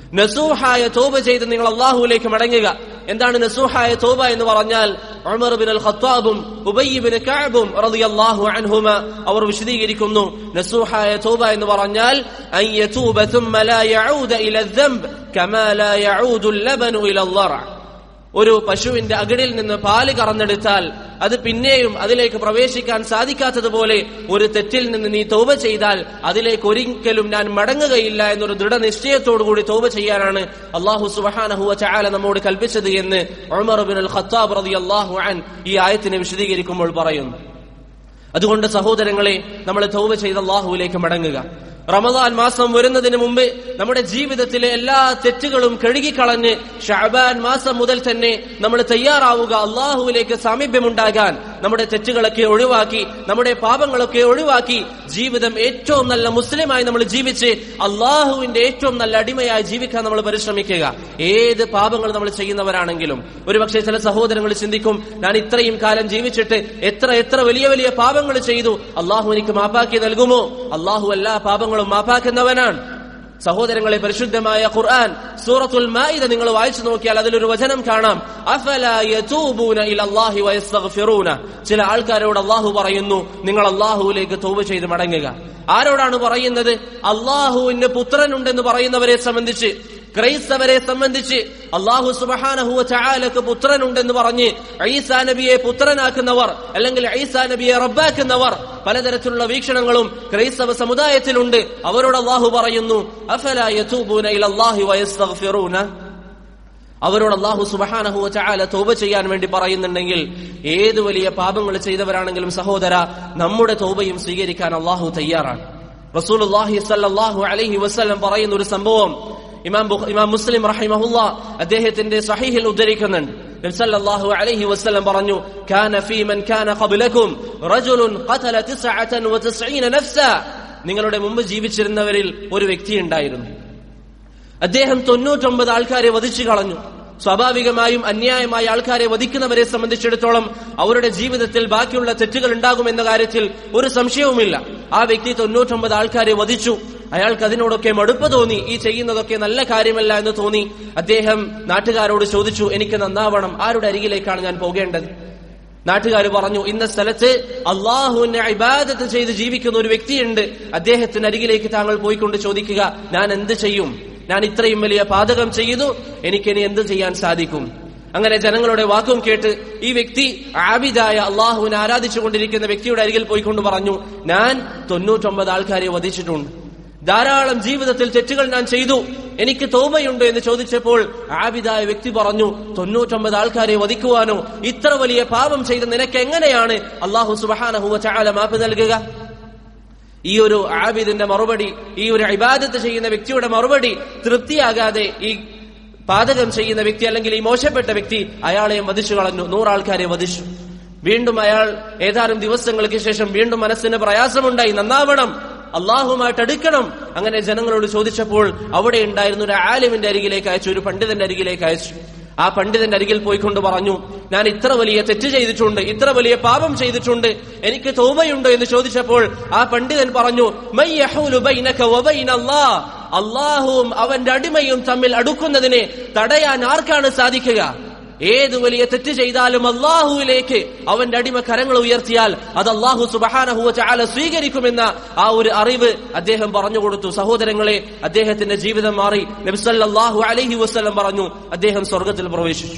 നസൂഹായ തൗബ ചെയ്ത് നിങ്ങൾ അള്ളാഹുവിലേക്ക് മടങ്ങുക എന്താണ് നസൂഹായ തൗബ എന്ന് പറഞ്ഞാൽ ഉമർ ബിൻ അൽ ഖത്താബും ഉബയ്യ് ബിൻ കഅബും റളിയല്ലാഹു അൻഹുമ അവർ വിശദീകരിക്കുന്നു നസൂഹായ തൗബ എന്ന് പറഞ്ഞാൽ അൻ യതൂബ ثم لا يعود الى الذنب كما لا يعود اللبن الى الضرع ഒരു പശുവിന്റെ അകിടിൽ നിന്ന് പാല് കറന്നെടുത്താൽ അത് പിന്നെയും അതിലേക്ക് പ്രവേശിക്കാൻ സാധിക്കാത്തതുപോലെ ഒരു തെറ്റിൽ നിന്ന് നീ തൗബ ചെയ്താൽ അതിലേക്ക് ഒരിക്കലും ഞാൻ മടങ്ങുകയില്ല എന്നൊരു ദൃഢനിശ്ചയത്തോടുകൂടി തൗബ ചെയ്യാനാണ് അള്ളാഹു സുബഹാനഹുവ ചായാല നമ്മോട് കൽപ്പിച്ചത് എന്ന് ഉമർ ബിൻ അൽ ഖത്താബ് റളിയല്ലാഹു അൻ ഈ ആയത്തിനെ വിശദീകരിക്കുമ്പോൾ പറയുന്നു അതുകൊണ്ട് സഹോദരങ്ങളെ നമ്മൾ തൗബ ചെയ്ത് അള്ളാഹുവിലേക്ക് മടങ്ങുക റമദാൻ മാസം വരുന്നതിന് മുമ്പ് നമ്മുടെ ജീവിതത്തിലെ എല്ലാ തെറ്റുകളും കഴുകിക്കളഞ്ഞ് ഷാബാൻ മാസം മുതൽ തന്നെ നമ്മൾ തയ്യാറാവുക അള്ളാഹുവിലേക്ക് സാമീപ്യമുണ്ടാകാൻ നമ്മുടെ തെറ്റുകളൊക്കെ ഒഴിവാക്കി നമ്മുടെ പാപങ്ങളൊക്കെ ഒഴിവാക്കി ജീവിതം ഏറ്റവും നല്ല മുസ്ലിമായി നമ്മൾ ജീവിച്ച് അള്ളാഹുവിന്റെ ഏറ്റവും നല്ല അടിമയായി ജീവിക്കാൻ നമ്മൾ പരിശ്രമിക്കുക ഏത് പാപങ്ങൾ നമ്മൾ ചെയ്യുന്നവരാണെങ്കിലും ഒരുപക്ഷെ ചില സഹോദരങ്ങൾ ചിന്തിക്കും ഞാൻ ഇത്രയും കാലം ജീവിച്ചിട്ട് എത്ര എത്ര വലിയ വലിയ പാപങ്ങൾ ചെയ്തു അള്ളാഹു എനിക്ക് മാപ്പാക്കി നൽകുമോ അള്ളാഹു എല്ലാ പാപങ്ങളും മാപ്പാക്കുന്നവനാണ് സഹോദരങ്ങളെ പരിശുദ്ധമായ ഖുർആൻ സൂറത്തുൽ മാഇദ നിങ്ങൾ വായിച്ചു നോക്കിയാൽ അതിലൊരു വചനം കാണാം അഫലാ യതൂബൂന ഇലല്ലാഹി വയസ്തഗ്ഫിറൂന ചില ആൾക്കാരോട് അള്ളാഹു പറയുന്നു നിങ്ങൾ അള്ളാഹുവിലേക്ക് തൗബ ചെയ്ത് മടങ്ങുക ആരോടാണ് പറയുന്നത് അള്ളാഹുവിന് പുത്രനുണ്ടെന്ന് പറയുന്നവരെ സംബന്ധിച്ച് ക്രൈസ്തവരെ സംബന്ധിച്ച് അള്ളാഹു സുബഹാനഹുവ ചായാലക്ക് പുത്രനുണ്ടെന്ന് പറഞ്ഞ് ഐസാ നബിയെ പുത്രനാക്കുന്നവർ അല്ലെങ്കിൽ ഐസാ നബിയെ റബ്ബാക്കുന്നവർ പലതരത്തിലുള്ള വീക്ഷണങ്ങളും ക്രൈസ്തവ സമുദായത്തിലുണ്ട് അവരോട് അള്ളാഹു പറയുന്നു അഫലാ യതൂബൂന ഇലല്ലാഹി വയസ്തഗ്ഫിറൂന അവരോട് അള്ളാഹു സുബഹാനഹുവ ചായാല തോപ ചെയ്യാൻ വേണ്ടി പറയുന്നുണ്ടെങ്കിൽ ഏത് വലിയ പാപങ്ങൾ ചെയ്തവരാണെങ്കിലും സഹോദര നമ്മുടെ തോപയും സ്വീകരിക്കാൻ അള്ളാഹു തയ്യാറാണ് റസൂലുള്ളാഹി സല്ലല്ലാഹു അലൈഹി വസല്ലം പറയുന്ന ഒരു സംഭവം ഇമാം ബുഖ- ഇമാം മുസ്ലിം റഹിമഹുല്ല അദ്ദേഹത്തിന്റെ സഹീഹിൽ ഉദ്ധരിക്കുന്നുണ്ട് നബി സല്ലല്ലാഹു അലൈഹി വസല്ലം പറഞ്ഞു കാന ഫീ മൻ കാന ഖബ്ലകും റജുലുൻ ഖതല 99 നഫ്സ നിങ്ങളുടെ മുമ്പ് ജീവിച്ചിരുന്നവരിൽ ഒരു വ്യക്തി ഉണ്ടായിരുന്നു അദ്ദേഹം തൊണ്ണൂറ്റൊമ്പത് ആൾക്കാരെ വധിച്ചു കളഞ്ഞു സ്വാഭാവികമായും അന്യായമായ ആൾക്കാരെ വധിക്കുന്നവരെ സംബന്ധിച്ചിടത്തോളം അവരുടെ ജീവിതത്തിൽ ബാക്കിയുള്ള തെറ്റുകൾ ഉണ്ടാകുമെന്ന കാര്യത്തിൽ ഒരു സംശയവുമില്ല ആ വ്യക്തി തൊണ്ണൂറ്റൊമ്പത് ആൾക്കാരെ വധിച്ചു അയാൾക്ക് അതിനോടൊക്കെ മടുപ്പ് തോന്നി ഈ ചെയ്യുന്നതൊക്കെ നല്ല കാര്യമല്ല എന്ന് തോന്നി അദ്ദേഹം നാട്ടുകാരോട് ചോദിച്ചു എനിക്ക് നന്നാവണം ആരുടെ അരികിലേക്കാണ് ഞാൻ പോകേണ്ടത് നാട്ടുകാർ പറഞ്ഞു ഇന്ന സ്ഥലത്ത് അള്ളാഹുവിനെ ഇബാദത്ത് ചെയ്ത് ജീവിക്കുന്ന ഒരു വ്യക്തിയുണ്ട് അദ്ദേഹത്തിന് അരികിലേക്ക് താങ്കൾ പോയിക്കൊണ്ട് ചോദിക്കുക ഞാൻ എന്ത് ചെയ്യും ഞാൻ ഇത്രയും വലിയ പാതകം ചെയ്തു എനിക്കിനി എന്ത് ചെയ്യാൻ സാധിക്കും അങ്ങനെ ജനങ്ങളുടെ വാക്കും കേട്ട് ഈ വ്യക്തി ആബിദായ അള്ളാഹുവിനെ ആരാധിച്ചുകൊണ്ടിരിക്കുന്ന വ്യക്തിയുടെ അരികിൽ പോയിക്കൊണ്ട് പറഞ്ഞു ഞാൻ തൊണ്ണൂറ്റൊമ്പത് ആൾക്കാരെ വധിച്ചിട്ടുണ്ട് ധാരാളം ജീവിതത്തിൽ തെറ്റുകൾ ഞാൻ ചെയ്തു എനിക്ക് തോമയുണ്ടോ എന്ന് ചോദിച്ചപ്പോൾ ആബിദായ വ്യക്തി പറഞ്ഞു തൊണ്ണൂറ്റൊമ്പത് ആൾക്കാരെ വധിക്കുവാനോ ഇത്ര വലിയ പാപം ചെയ്ത നിനക്ക് എങ്ങനെയാണ് അള്ളാഹു സുബഹാനഹുവ ചാല മാപ്പ് നൽകുക ഈ ഒരു ആബിദിന്റെ മറുപടി ഈ ഒരു ഇബാദത്ത് ചെയ്യുന്ന വ്യക്തിയുടെ മറുപടി തൃപ്തിയാകാതെ ഈ പാതകം ചെയ്യുന്ന വ്യക്തി അല്ലെങ്കിൽ ഈ മോശപ്പെട്ട വ്യക്തി അയാളെയും വധിച്ചു കളഞ്ഞു നൂറാൾക്കാരെ വധിച്ചു വീണ്ടും അയാൾ ഏതാനും ദിവസങ്ങൾക്ക് ശേഷം വീണ്ടും മനസ്സിന് പ്രയാസമുണ്ടായി നന്നാവണം അള്ളാഹുമായിട്ട് അടുക്കണം അങ്ങനെ ജനങ്ങളോട് ചോദിച്ചപ്പോൾ അവിടെ ഉണ്ടായിരുന്ന ഒരു ആലിമിന്റെ അരികിലേക്ക് അയച്ചു ഒരു പണ്ഡിതന്റെ അരികിലേക്ക് അയച്ചു ആ പണ്ഡിതന്റെ അരികിൽ പോയിക്കൊണ്ട് പറഞ്ഞു ഞാൻ ഇത്ര വലിയ തെറ്റ് ചെയ്തിട്ടുണ്ട് ഇത്ര വലിയ പാപം ചെയ്തിട്ടുണ്ട് എനിക്ക് തോമയുണ്ടോ എന്ന് ചോദിച്ചപ്പോൾ ആ പണ്ഡിതൻ പറഞ്ഞു "മൻ യഹൂലു ബൈനക വബൈന അല്ലാഹ്?" അള്ളാഹുവും അവന്റെ അടിമയും തമ്മിൽ അടുക്കുന്നതിനെ തടയാൻ ആർക്കാണ് സാധിക്കുക ഏത് വലിയ തെറ്റ് ചെയ്താലും അള്ളാഹുവിലേക്ക് അവന്റെ അടിമ കരങ്ങൾ ഉയർത്തിയാൽ അത് അള്ളാഹു സുബഹാനഹുവ ചാല സ്വീകരിക്കുമെന്ന ആ ഒരു അറിവ് അദ്ദേഹം പറഞ്ഞു കൊടുത്തു സഹോദരങ്ങളെ അദ്ദേഹത്തിന്റെ ജീവിതം മാറി നബിസല്ലാഹു അലൈഹി വസ്ലം പറഞ്ഞു അദ്ദേഹം സ്വർഗത്തിൽ പ്രവേശിച്ചു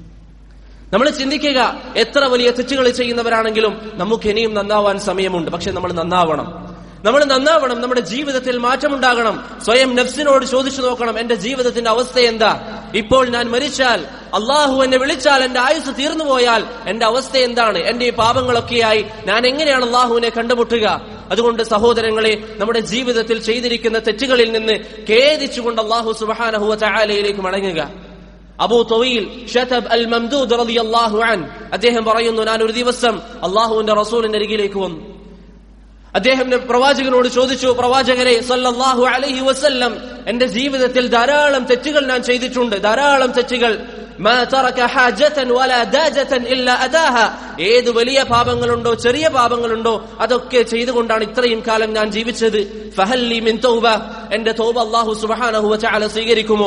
നമ്മൾ ചിന്തിക്കുക എത്ര വലിയ തെറ്റുകൾ ചെയ്യുന്നവരാണെങ്കിലും നമുക്ക് ഇനിയും നന്നാവാൻ സമയമുണ്ട് പക്ഷെ നമ്മൾ നന്നാവണം നമ്മൾ നന്നാവണം നമ്മുടെ ജീവിതത്തിൽ മാറ്റമുണ്ടാകണം സ്വയം നഫ്സിനോട് ചോദിച്ചു നോക്കണം എന്റെ ജീവിതത്തിന്റെ അവസ്ഥ എന്താ ഇപ്പോൾ ഞാൻ മരിച്ചാൽ അള്ളാഹു എന്നെ വിളിച്ചാൽ എന്റെ ആയുസ് തീർന്നു പോയാൽ എന്റെ അവസ്ഥ എന്താണ് എന്റെ ഈ പാപങ്ങളൊക്കെയായി ഞാൻ എങ്ങനെയാണ് അള്ളാഹുവിനെ കണ്ടുമുട്ടുക അതുകൊണ്ട് സഹോദരങ്ങളെ നമ്മുടെ ജീവിതത്തിൽ ചെയ്തിരിക്കുന്ന തെറ്റുകളിൽ നിന്ന് ഖേദിച്ചുകൊണ്ട് അള്ളാഹു സുബഹാനഹുവ ചായാലയിലേക്ക് മടങ്ങുക അബൂ തൊവീൽ ഷതബ് അൽ മംദൂദ് റളിയല്ലാഹു അൻ അദ്ദേഹം പറയുന്നു ഞാൻ ഒരു ദിവസം അള്ളാഹുവിന്റെ റസൂലിന്റെ അരികിലേക്ക് വന്നു അദ്ദേഹം പ്രവാചകനോട് ചോദിച്ചു പ്രവാചകരെ സല്ലല്ലാഹു അലൈഹി വസല്ലം എന്റെ ജീവിതത്തിൽ ധാരാളം തെറ്റുകൾ ഞാൻ ചെയ്തിട്ടുണ്ട് ധാരാളം തെറ്റുകൾ മാ തറക ഹാജതൻ വലാ ദാജതൻ ഇല്ലാ അദാഹ ഏത് വലിയ പാപങ്ങളുണ്ടോ ചെറിയ പാപങ്ങളുണ്ടോ അതൊക്കെ ചെയ്തുകൊണ്ടാണ് ഇത്രയും കാലം ഞാൻ ജീവിച്ചത് ഫഹല്ലി മിൻ തൗബ എന്റെ തൗബ അല്ലാഹു സുബ്ഹാനഹു വതആല സ്വീകരിക്കുമോ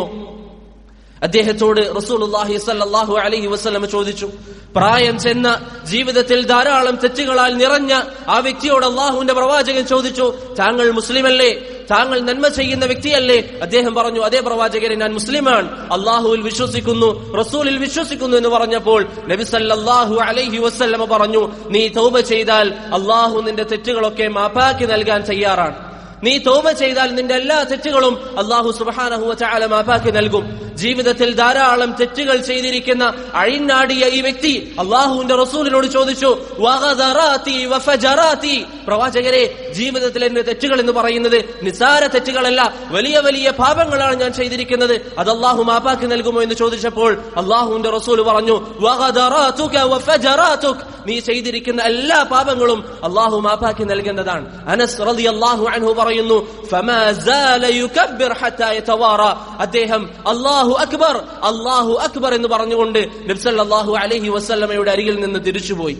അദ്ദേഹത്തോട് റസൂലുള്ളാഹി സല്ലല്ലാഹു അലൈഹി വസല്ലം ചോദിച്ചു പ്രായം ചെന്ന ജീവിതത്തിൽ ധാരാളം തെറ്റുകളാൽ നിറഞ്ഞ ആ വ്യക്തിയോട് അള്ളാഹുവിന്റെ പ്രവാചകൻ ചോദിച്ചു താങ്കൾ മുസ്ലിമല്ലേ താങ്കൾ നന്മ ചെയ്യുന്ന വ്യക്തിയല്ലേ അദ്ദേഹം പറഞ്ഞു അതേ പ്രവാചകരെ ഞാൻ മുസ്ലിമാണ് അള്ളാഹുവിൽ വിശ്വസിക്കുന്നു റസൂലിൽ വിശ്വസിക്കുന്നു എന്ന് പറഞ്ഞപ്പോൾ നബി സല്ലല്ലാഹു അലൈഹി വസല്ലമ പറഞ്ഞു നീ തൗബ ചെയ്താൽ അള്ളാഹു നിന്റെ തെറ്റുകളൊക്കെ മാപ്പാക്കി നൽകാൻ തയ്യാറാണ് നീ തോമ ചെയ്താൽ നിന്റെ എല്ലാ തെറ്റുകളും അള്ളാഹു സുബാനഹുവ ചാല മാപ്പാക്കി നൽകും ജീവിതത്തിൽ ധാരാളം തെറ്റുകൾ ചെയ്തിരിക്കുന്ന അഴിനാടിയ ഈ വ്യക്തി അള്ളാഹുവിന്റെ റസൂലിനോട് ചോദിച്ചു "വഗദറാത്തി വഫജറാത്തി." പ്രവാചകരെ ജീവിതത്തിൽ എന്റെ തെറ്റുകൾ എന്ന് പറയുന്നത് നിസാര തെറ്റുകളല്ല വലിയ വലിയ പാപങ്ങളാണ് ഞാൻ ചെയ്തിരിക്കുന്നത് അത് അള്ളാഹു മാപ്പാക്കി നൽകുമോ എന്ന് ചോദിച്ചപ്പോൾ അള്ളാഹുവിന്റെ റസൂൽ പറഞ്ഞു "വഗദറാതുക വഫജറാതുക." നീ ചെയ്തിരിക്കുന്ന എല്ലാ പാപങ്ങളും അള്ളാഹു മാപ്പാക്കി നൽകുന്നതാണ് അനസ് റളിയല്ലാഹു അൻഹു പറയുന്നു "ഫമാ സാല യുകബ്ബിർ ഹത്താ യതവാറ." അദ്ദേഹം അള്ളാഹു അക്ബർ അള്ളാഹു അക്ബർ എന്ന് പറഞ്ഞുകൊണ്ട് നബ്സല്ലാഹു അലൈഹി വസല്ലമയുടെ അരികിൽ നിന്ന് തിരിച്ചുപോയി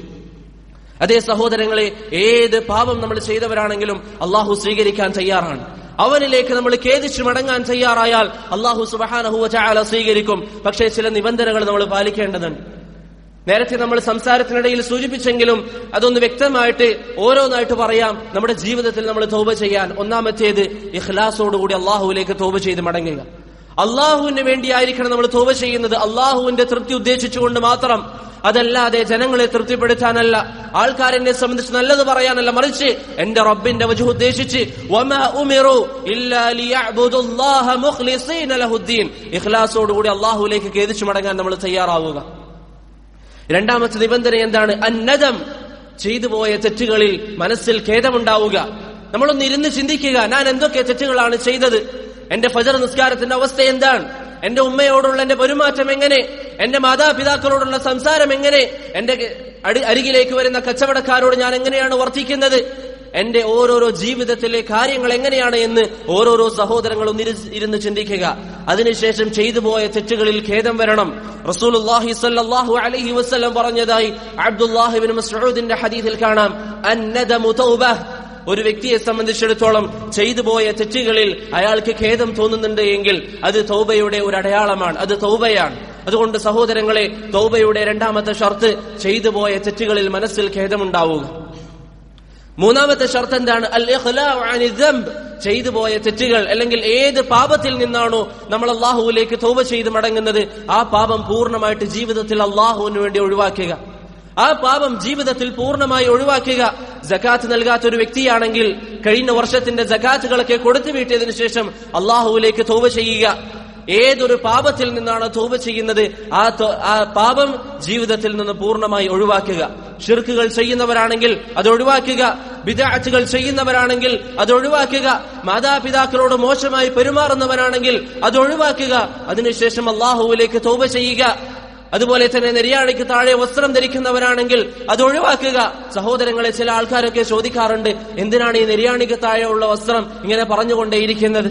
അതേ സഹോദരങ്ങളെ ഏത് പാപം നമ്മൾ ചെയ്തവരാണെങ്കിലും അള്ളാഹു സ്വീകരിക്കാൻ തയ്യാറാണ് അവനിലേക്ക് നമ്മൾ ഖേദിച്ചു മടങ്ങാൻ തയ്യാറായാൽ അള്ളാഹു സുബഹാനഹുവ ചാല സ്വീകരിക്കും പക്ഷേ ചില നിബന്ധനകൾ നമ്മൾ പാലിക്കേണ്ടതുണ്ട് നേരത്തെ നമ്മൾ സംസാരത്തിനിടയിൽ സൂചിപ്പിച്ചെങ്കിലും അതൊന്ന് വ്യക്തമായിട്ട് ഓരോന്നായിട്ട് പറയാം നമ്മുടെ ജീവിതത്തിൽ നമ്മൾ തോപ ചെയ്യാൻ ഒന്നാമത്തേത് ഇഖ്ലാസോടുകൂടി അള്ളാഹുവിലേക്ക് തോപ ചെയ്ത് മടങ്ങുക അള്ളാഹുവിന് വേണ്ടിയായിരിക്കണം നമ്മൾ തോപ ചെയ്യുന്നത് അള്ളാഹുവിന്റെ തൃപ്തി ഉദ്ദേശിച്ചുകൊണ്ട് മാത്രം അതല്ലാതെ ജനങ്ങളെ തൃപ്തിപ്പെടുത്താനല്ല ആൾക്കാരെന്നെ സംബന്ധിച്ച് നല്ലത് പറയാനല്ല മറിച്ച് എന്റെ റബ്ബിന്റെ വജു ഉദ്ദേശിച്ച് വമാ ഉമിറു ഇല്ലാ ലിയഅ്ബുദുല്ലാഹ മുഖ്ലിസീന ലഹുദ്ദീൻ ഇഖ്ലാസോടുകൂടി അള്ളാഹുവിലേക്ക് ഖേദിച്ചു മടങ്ങാൻ നമ്മൾ തയ്യാറാവുക രണ്ടാമത്തെ നിബന്ധന എന്താണ് അന്നദം ചെയ്തു പോയ തെറ്റുകളിൽ മനസ്സിൽ ഖേദമുണ്ടാവുക നമ്മളൊന്ന് ഇരുന്ന് ചിന്തിക്കുക ഞാൻ എന്തൊക്കെ തെറ്റുകളാണ് ചെയ്തത് എന്റെ ഫജർ നിസ്കാരത്തിന്റെ അവസ്ഥ എന്താണ് എന്റെ ഉമ്മയോടുള്ള എന്റെ പെരുമാറ്റം എങ്ങനെ എന്റെ മാതാപിതാക്കളോടുള്ള സംസാരം എങ്ങനെ എന്റെ അടി അരികിലേക്ക് വരുന്ന കച്ചവടക്കാരോട് ഞാൻ എങ്ങനെയാണ് വർത്തിക്കുന്നത് എന്റെ ഓരോരോ ജീവിതത്തിലെ കാര്യങ്ങൾ എങ്ങനെയാണ് എന്ന് ഓരോരോ സഹോദരങ്ങളും ഇരു- ഇരുന്ന് ചിന്തിക്കുക അതിനുശേഷം ചെയ്തു പോയ തെറ്റുകളിൽ ഖേദം വരണം റസൂലുള്ളാഹി സ്വല്ലല്ലാഹു അലൈഹി വസല്ലം പറഞ്ഞതായി അബ്ദുല്ലാഹിബിൻ മസ്ഊദിന്റെ ഹദീസിൽ കാണാം അന്നദമു തൗബഹ് ഒരു വ്യക്തിയെ സംബന്ധിച്ചിടത്തോളം ചെയ്തു പോയ തെറ്റുകളിൽ അയാൾക്ക് ഖേദം തോന്നുന്നുണ്ട് എങ്കിൽ അത് തൗബയുടെ ഒരു അടയാളമാണ് അത് തൗബയാണ് അതുകൊണ്ട് സഹോദരങ്ങളെ തൗബയുടെ രണ്ടാമത്തെ ഷർത്ത് ചെയ്തു പോയ തെറ്റുകളിൽ മനസ്സിൽ ഖേദമുണ്ടാവുക മൂന്നാമത്തെ ഷർത്ത് എന്താണ് അൽ ഇഖ്ലാഉ അനി ദംബ് ചെയ്തു പോയ തെറ്റുകൾ അല്ലെങ്കിൽ ഏത് പാപത്തിൽ നിന്നാണോ നമ്മൾ അള്ളാഹുവിലേക്ക് തൗബ ചെയ്ത് മടങ്ങുന്നത് ആ പാപം പൂർണ്ണമായിട്ട് ജീവിതത്തിൽ അള്ളാഹുവിന് വേണ്ടി ഒഴിവാക്കുക ആ പാപം ജീവിതത്തിൽ പൂർണ്ണമായി ഒഴിവാക്കുക ജക്കാത്ത് നൽകാത്ത ഒരു വ്യക്തിയാണെങ്കിൽ കഴിഞ്ഞ വർഷത്തിന്റെ ജക്കാത്തുകളൊക്കെ കൊടുത്തു വീട്ടിയതിനു ശേഷം അള്ളാഹുവിലേക്ക് തൗബ ചെയ്യുക ഏതൊരു പാപത്തിൽ നിന്നാണ് തൗബ ചെയ്യുന്നത് ആ ത- ആ പാപം ജീവിതത്തിൽ നിന്ന് പൂർണ്ണമായി ഒഴിവാക്കുക ഷിർക്കുകൾ ചെയ്യുന്നവരാണെങ്കിൽ അത് ഒഴിവാക്കുക വിദാറ്റുകൾ ചെയ്യുന്നവരാണെങ്കിൽ അത് ഒഴിവാക്കുക മാതാപിതാക്കളോട് മോശമായി പെരുമാറുന്നവരാണെങ്കിൽ അത് ഒഴിവാക്കുക അതിനുശേഷം അള്ളാഹുവിലേക്ക് തൗബ ചെയ്യുക അതുപോലെ തന്നെ നെരിയാണിക്ക് താഴെ വസ്ത്രം ധരിക്കുന്നവരാണെങ്കിൽ അത് ഒഴിവാക്കുക സഹോദരങ്ങളെ ചില ആൾക്കാരൊക്കെ ചോദിക്കാറുണ്ട് എന്തിനാണ് ഈ നെരിയാണിക്ക് താഴെ ഉള്ള വസ്ത്രം ഇങ്ങനെ പറഞ്ഞുകൊണ്ടേയിരിക്കുന്നത്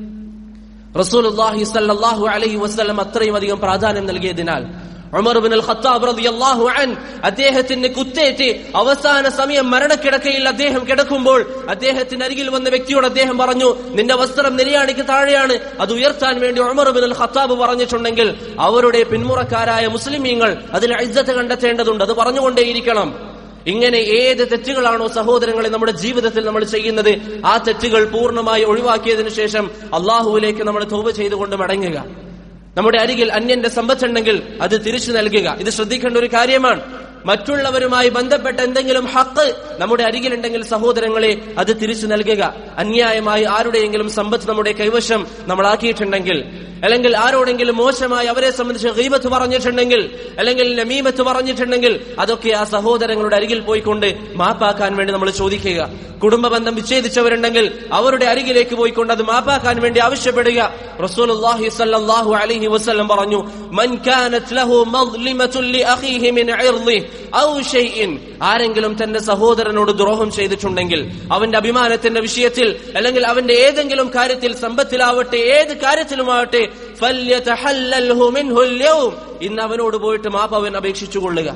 റസൂലുള്ളാഹി സല്ലല്ലാഹു അലൈഹി വസല്ലം അത്രയും അധികം പ്രാധാന്യം നൽകിയതിനാൽ ഉമർ ബിൻ അൽ ഖത്താബ് റളിയല്ലാഹു അൻ അദ്ദേഹത്തിന് കുത്തേറ്റ് അവസാന സമയം മരണക്കിടക്കയിൽ അദ്ദേഹം കിടക്കുമ്പോൾ അദ്ദേഹത്തിന് അരികിൽ വന്ന വ്യക്തിയോട് അദ്ദേഹം പറഞ്ഞു നിന്റെ വസ്ത്രം നിര്യാണിക്ക് താഴെയാണ് അത് ഉയർത്താൻ വേണ്ടി ഉമർ ബിൻ അൽ ഖത്താബ് പറഞ്ഞിട്ടുണ്ടെങ്കിൽ അവരുടെ പിന്മുറക്കാരായ മുസ്ലിമീങ്ങൾ അതിൽ ഇജ്ജത്ത് കണ്ടെത്തേണ്ടതുണ്ട് അത് പറഞ്ഞുകൊണ്ടേയിരിക്കണം ഇങ്ങനെ ഏത് തെറ്റുകളാണോ സഹോദരങ്ങളെ നമ്മുടെ ജീവിതത്തിൽ നമ്മൾ ചെയ്യുന്നത് ആ തെറ്റുകൾ പൂർണ്ണമായി ഒഴിവാക്കിയതിനു ശേഷം അള്ളാഹുവിലേക്ക് നമ്മൾ തോപ ചെയ്തുകൊണ്ട് മടങ്ങുക നമ്മുടെ അരികിൽ അന്യന്റെ സമ്പത്തുണ്ടെങ്കിൽ അത് തിരിച്ചു നൽകുക ഇത് ശ്രദ്ധിക്കേണ്ട ഒരു കാര്യമാണ് മറ്റുള്ളവരുമായി ബന്ധപ്പെട്ട എന്തെങ്കിലും ഹക്ക് നമ്മുടെ അരികിലുണ്ടെങ്കിൽ സഹോദരങ്ങളെ അത് തിരിച്ചു നൽകുക അന്യായമായി ആരുടെയെങ്കിലും സമ്പത്ത് നമ്മുടെ കൈവശം നമ്മൾ ആക്കിയിട്ടുണ്ടെങ്കിൽ അല്ലെങ്കിൽ ആരോടെങ്കിലും മോശമായി അവരെ സംബന്ധിച്ച് ഗീബത്ത് പറഞ്ഞിട്ടുണ്ടെങ്കിൽ അല്ലെങ്കിൽ നമീമത്ത് പറഞ്ഞിട്ടുണ്ടെങ്കിൽ അതൊക്കെ ആ സഹോദരങ്ങളുടെ അരികിൽ പോയിക്കൊണ്ട് മാപ്പാക്കാൻ വേണ്ടി നമ്മൾ ചോദിക്കുക കുടുംബ ബന്ധം വിച്ഛേദിച്ചവരുണ്ടെങ്കിൽ അവരുടെ അരികിലേക്ക് പോയിക്കൊണ്ട് അത് മാപ്പാക്കാൻ വേണ്ടി ആവശ്യപ്പെടുക റസൂലുള്ളാഹി സ്വല്ലല്ലാഹു അലൈഹി വസല്ലം പറഞ്ഞു മൻ കാനത് ലഹു മദ്ലിമത്തുൻ ലിഅഖീഹി മിൻ ഇർദിഹി ഔ ഷൈഇൻ ആരെങ്കിലും തന്റെ സഹോദരനോട് ദ്രോഹം ചെയ്തിട്ടുണ്ടെങ്കിൽ അവന്റെ അഭിമാനത്തിന്റെ വിഷയത്തിൽ അല്ലെങ്കിൽ അവന്റെ ഏതെങ്കിലും കാര്യത്തിൽ സമ്പത്തിലാവട്ടെ ഏത് കാര്യത്തിലുമാവട്ടെ ഫല്യതഹല്ലൽഹു മിൻഹു അൽയൗം ഇന്ന് അവനോട് പോയിട്ട് മാപ്പ് അവൻ അപേക്ഷിച്ചു കൊള്ളുക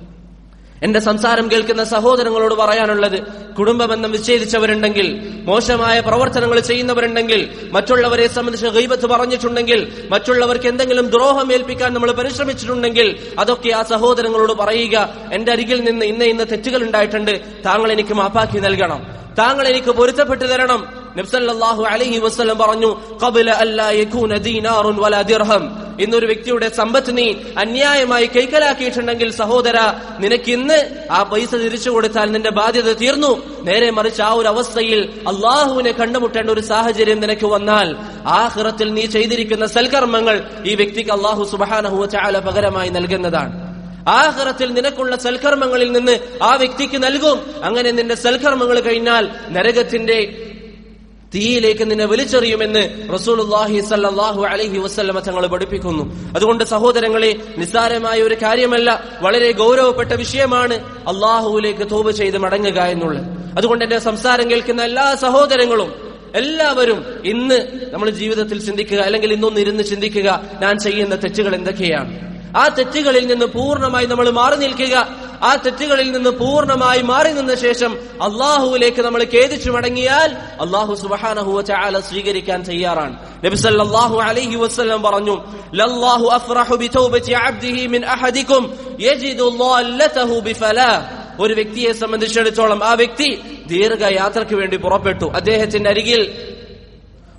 എന്റെ സംസാരം കേൾക്കുന്ന സഹോദരങ്ങളോട് പറയാനുള്ളത് കുടുംബ ബന്ധം വിച്ഛേദിച്ചവരുണ്ടെങ്കിൽ മോശമായ പ്രവർത്തനങ്ങൾ ചെയ്യുന്നവരുണ്ടെങ്കിൽ മറ്റുള്ളവരെ സംബന്ധിച്ച് ഗൈബത്ത് പറഞ്ഞിട്ടുണ്ടെങ്കിൽ മറ്റുള്ളവർക്ക് എന്തെങ്കിലും ദ്രോഹം ഏൽപ്പിക്കാൻ നമ്മൾ പരിശ്രമിച്ചിട്ടുണ്ടെങ്കിൽ അതൊക്കെ ആ സഹോദരങ്ങളോട് പറയുക എന്റെ അരികിൽ നിന്ന് ഇന്ന ഇന്ന തെറ്റുകൾ ഉണ്ടായിട്ടുണ്ട് താങ്കൾ എനിക്ക് മാപ്പാക്കി നൽകണം താങ്കൾ എനിക്ക് പൊരുത്തപ്പെട്ടു തരണം നബ്സല്ലാഹു അലൈഹി വസ്ലം പറഞ്ഞു "ഖബ്ല അല്ലാ യകൂന ദീനാറുൻ വലാ ദിർഹം ഇന്നൊരു വ്യക്തിയുടെ സമ്പത്ത് നീ അന്യായമായി കൈക്കലാക്കിയിട്ടുണ്ടെങ്കിൽ സഹോദര നിനക്ക് ഇന്ന് ആ പൈസ തിരിച്ചു കൊടുത്താൽ നിന്റെ ബാധ്യത തീർന്നു നേരെ മറിച്ച് ആ ഒരു അവസ്ഥയിൽ അള്ളാഹുവിനെ കണ്ടുമുട്ടേണ്ട ഒരു സാഹചര്യം നിനക്ക് വന്നാൽ ആഹ്റത്തിൽ നീ ചെയ്തിരിക്കുന്ന സൽക്കർമ്മങ്ങൾ ഈ വ്യക്തിക്ക് അള്ളാഹു സുബാനഹുവ ചാല പകരമായി നൽകുന്നതാണ് ആഹ്റത്തിൽ നിനക്കുള്ള സൽക്കർമ്മങ്ങളിൽ നിന്ന് ആ വ്യക്തിക്ക് നൽകും അങ്ങനെ നിന്റെ സൽക്കർമ്മങ്ങൾ കഴിഞ്ഞാൽ നരകത്തിന്റെ തീയിലേക്ക് നിന്നെ വലിച്ചെറിയുമെന്ന് റസൂലുള്ളാഹി സല്ലല്ലാഹു അലൈഹി വസല്ലമ തങ്ങൾ പഠിപ്പിക്കുന്നു അതുകൊണ്ട് സഹോദരങ്ങളെ നിസ്സാരമായ ഒരു കാര്യമല്ല വളരെ ഗൗരവപ്പെട്ട വിഷയമാണ് അള്ളാഹുവിലേക്ക് തോപ ചെയ്ത് മടങ്ങുക എന്നുള്ളത് അതുകൊണ്ട് എന്റെ സംസാരം കേൾക്കുന്ന എല്ലാ സഹോദരങ്ങളും എല്ലാവരും ഇന്ന് നമ്മൾ ജീവിതത്തിൽ ചിന്തിക്കുക അല്ലെങ്കിൽ ഇന്നൊന്ന് ഇരുന്ന് ചിന്തിക്കുക ഞാൻ ചെയ്യുന്ന തെറ്റുകൾ എന്തൊക്കെയാണ് ആ തെറ്റുകളിൽ നിന്ന് പൂർണ്ണമായി നമ്മൾ മാറി നിൽക്കുക ആ തെറ്റുകളിൽ നിന്ന് പൂർണ്ണമായി മാറി നിന്ന ശേഷം അള്ളാഹുവിലേക്ക് നമ്മൾ ഖേദിച്ചു മടങ്ങിയാൽ അള്ളാഹു സുബഹാനഹുവ ചാല സ്വീകരിക്കാൻ തയ്യാറാണ് നബി സല്ലല്ലാഹു അലൈഹി വസല്ലം പറഞ്ഞു ലല്ലാഹു അഫ്റഹു ബിതൗബതി അബ്ദിഹി മിൻ അഹദികും യജിദു ളല്ലതഹു ബിഫലാ ഒരു വ്യക്തിയെ സംബന്ധിച്ചിടത്തോളം ആ വ്യക്തി ദീർഘയാത്രയ്ക്ക് വേണ്ടി പുറപ്പെട്ടു അദ്ദേഹത്തിന്റെ അരികിൽ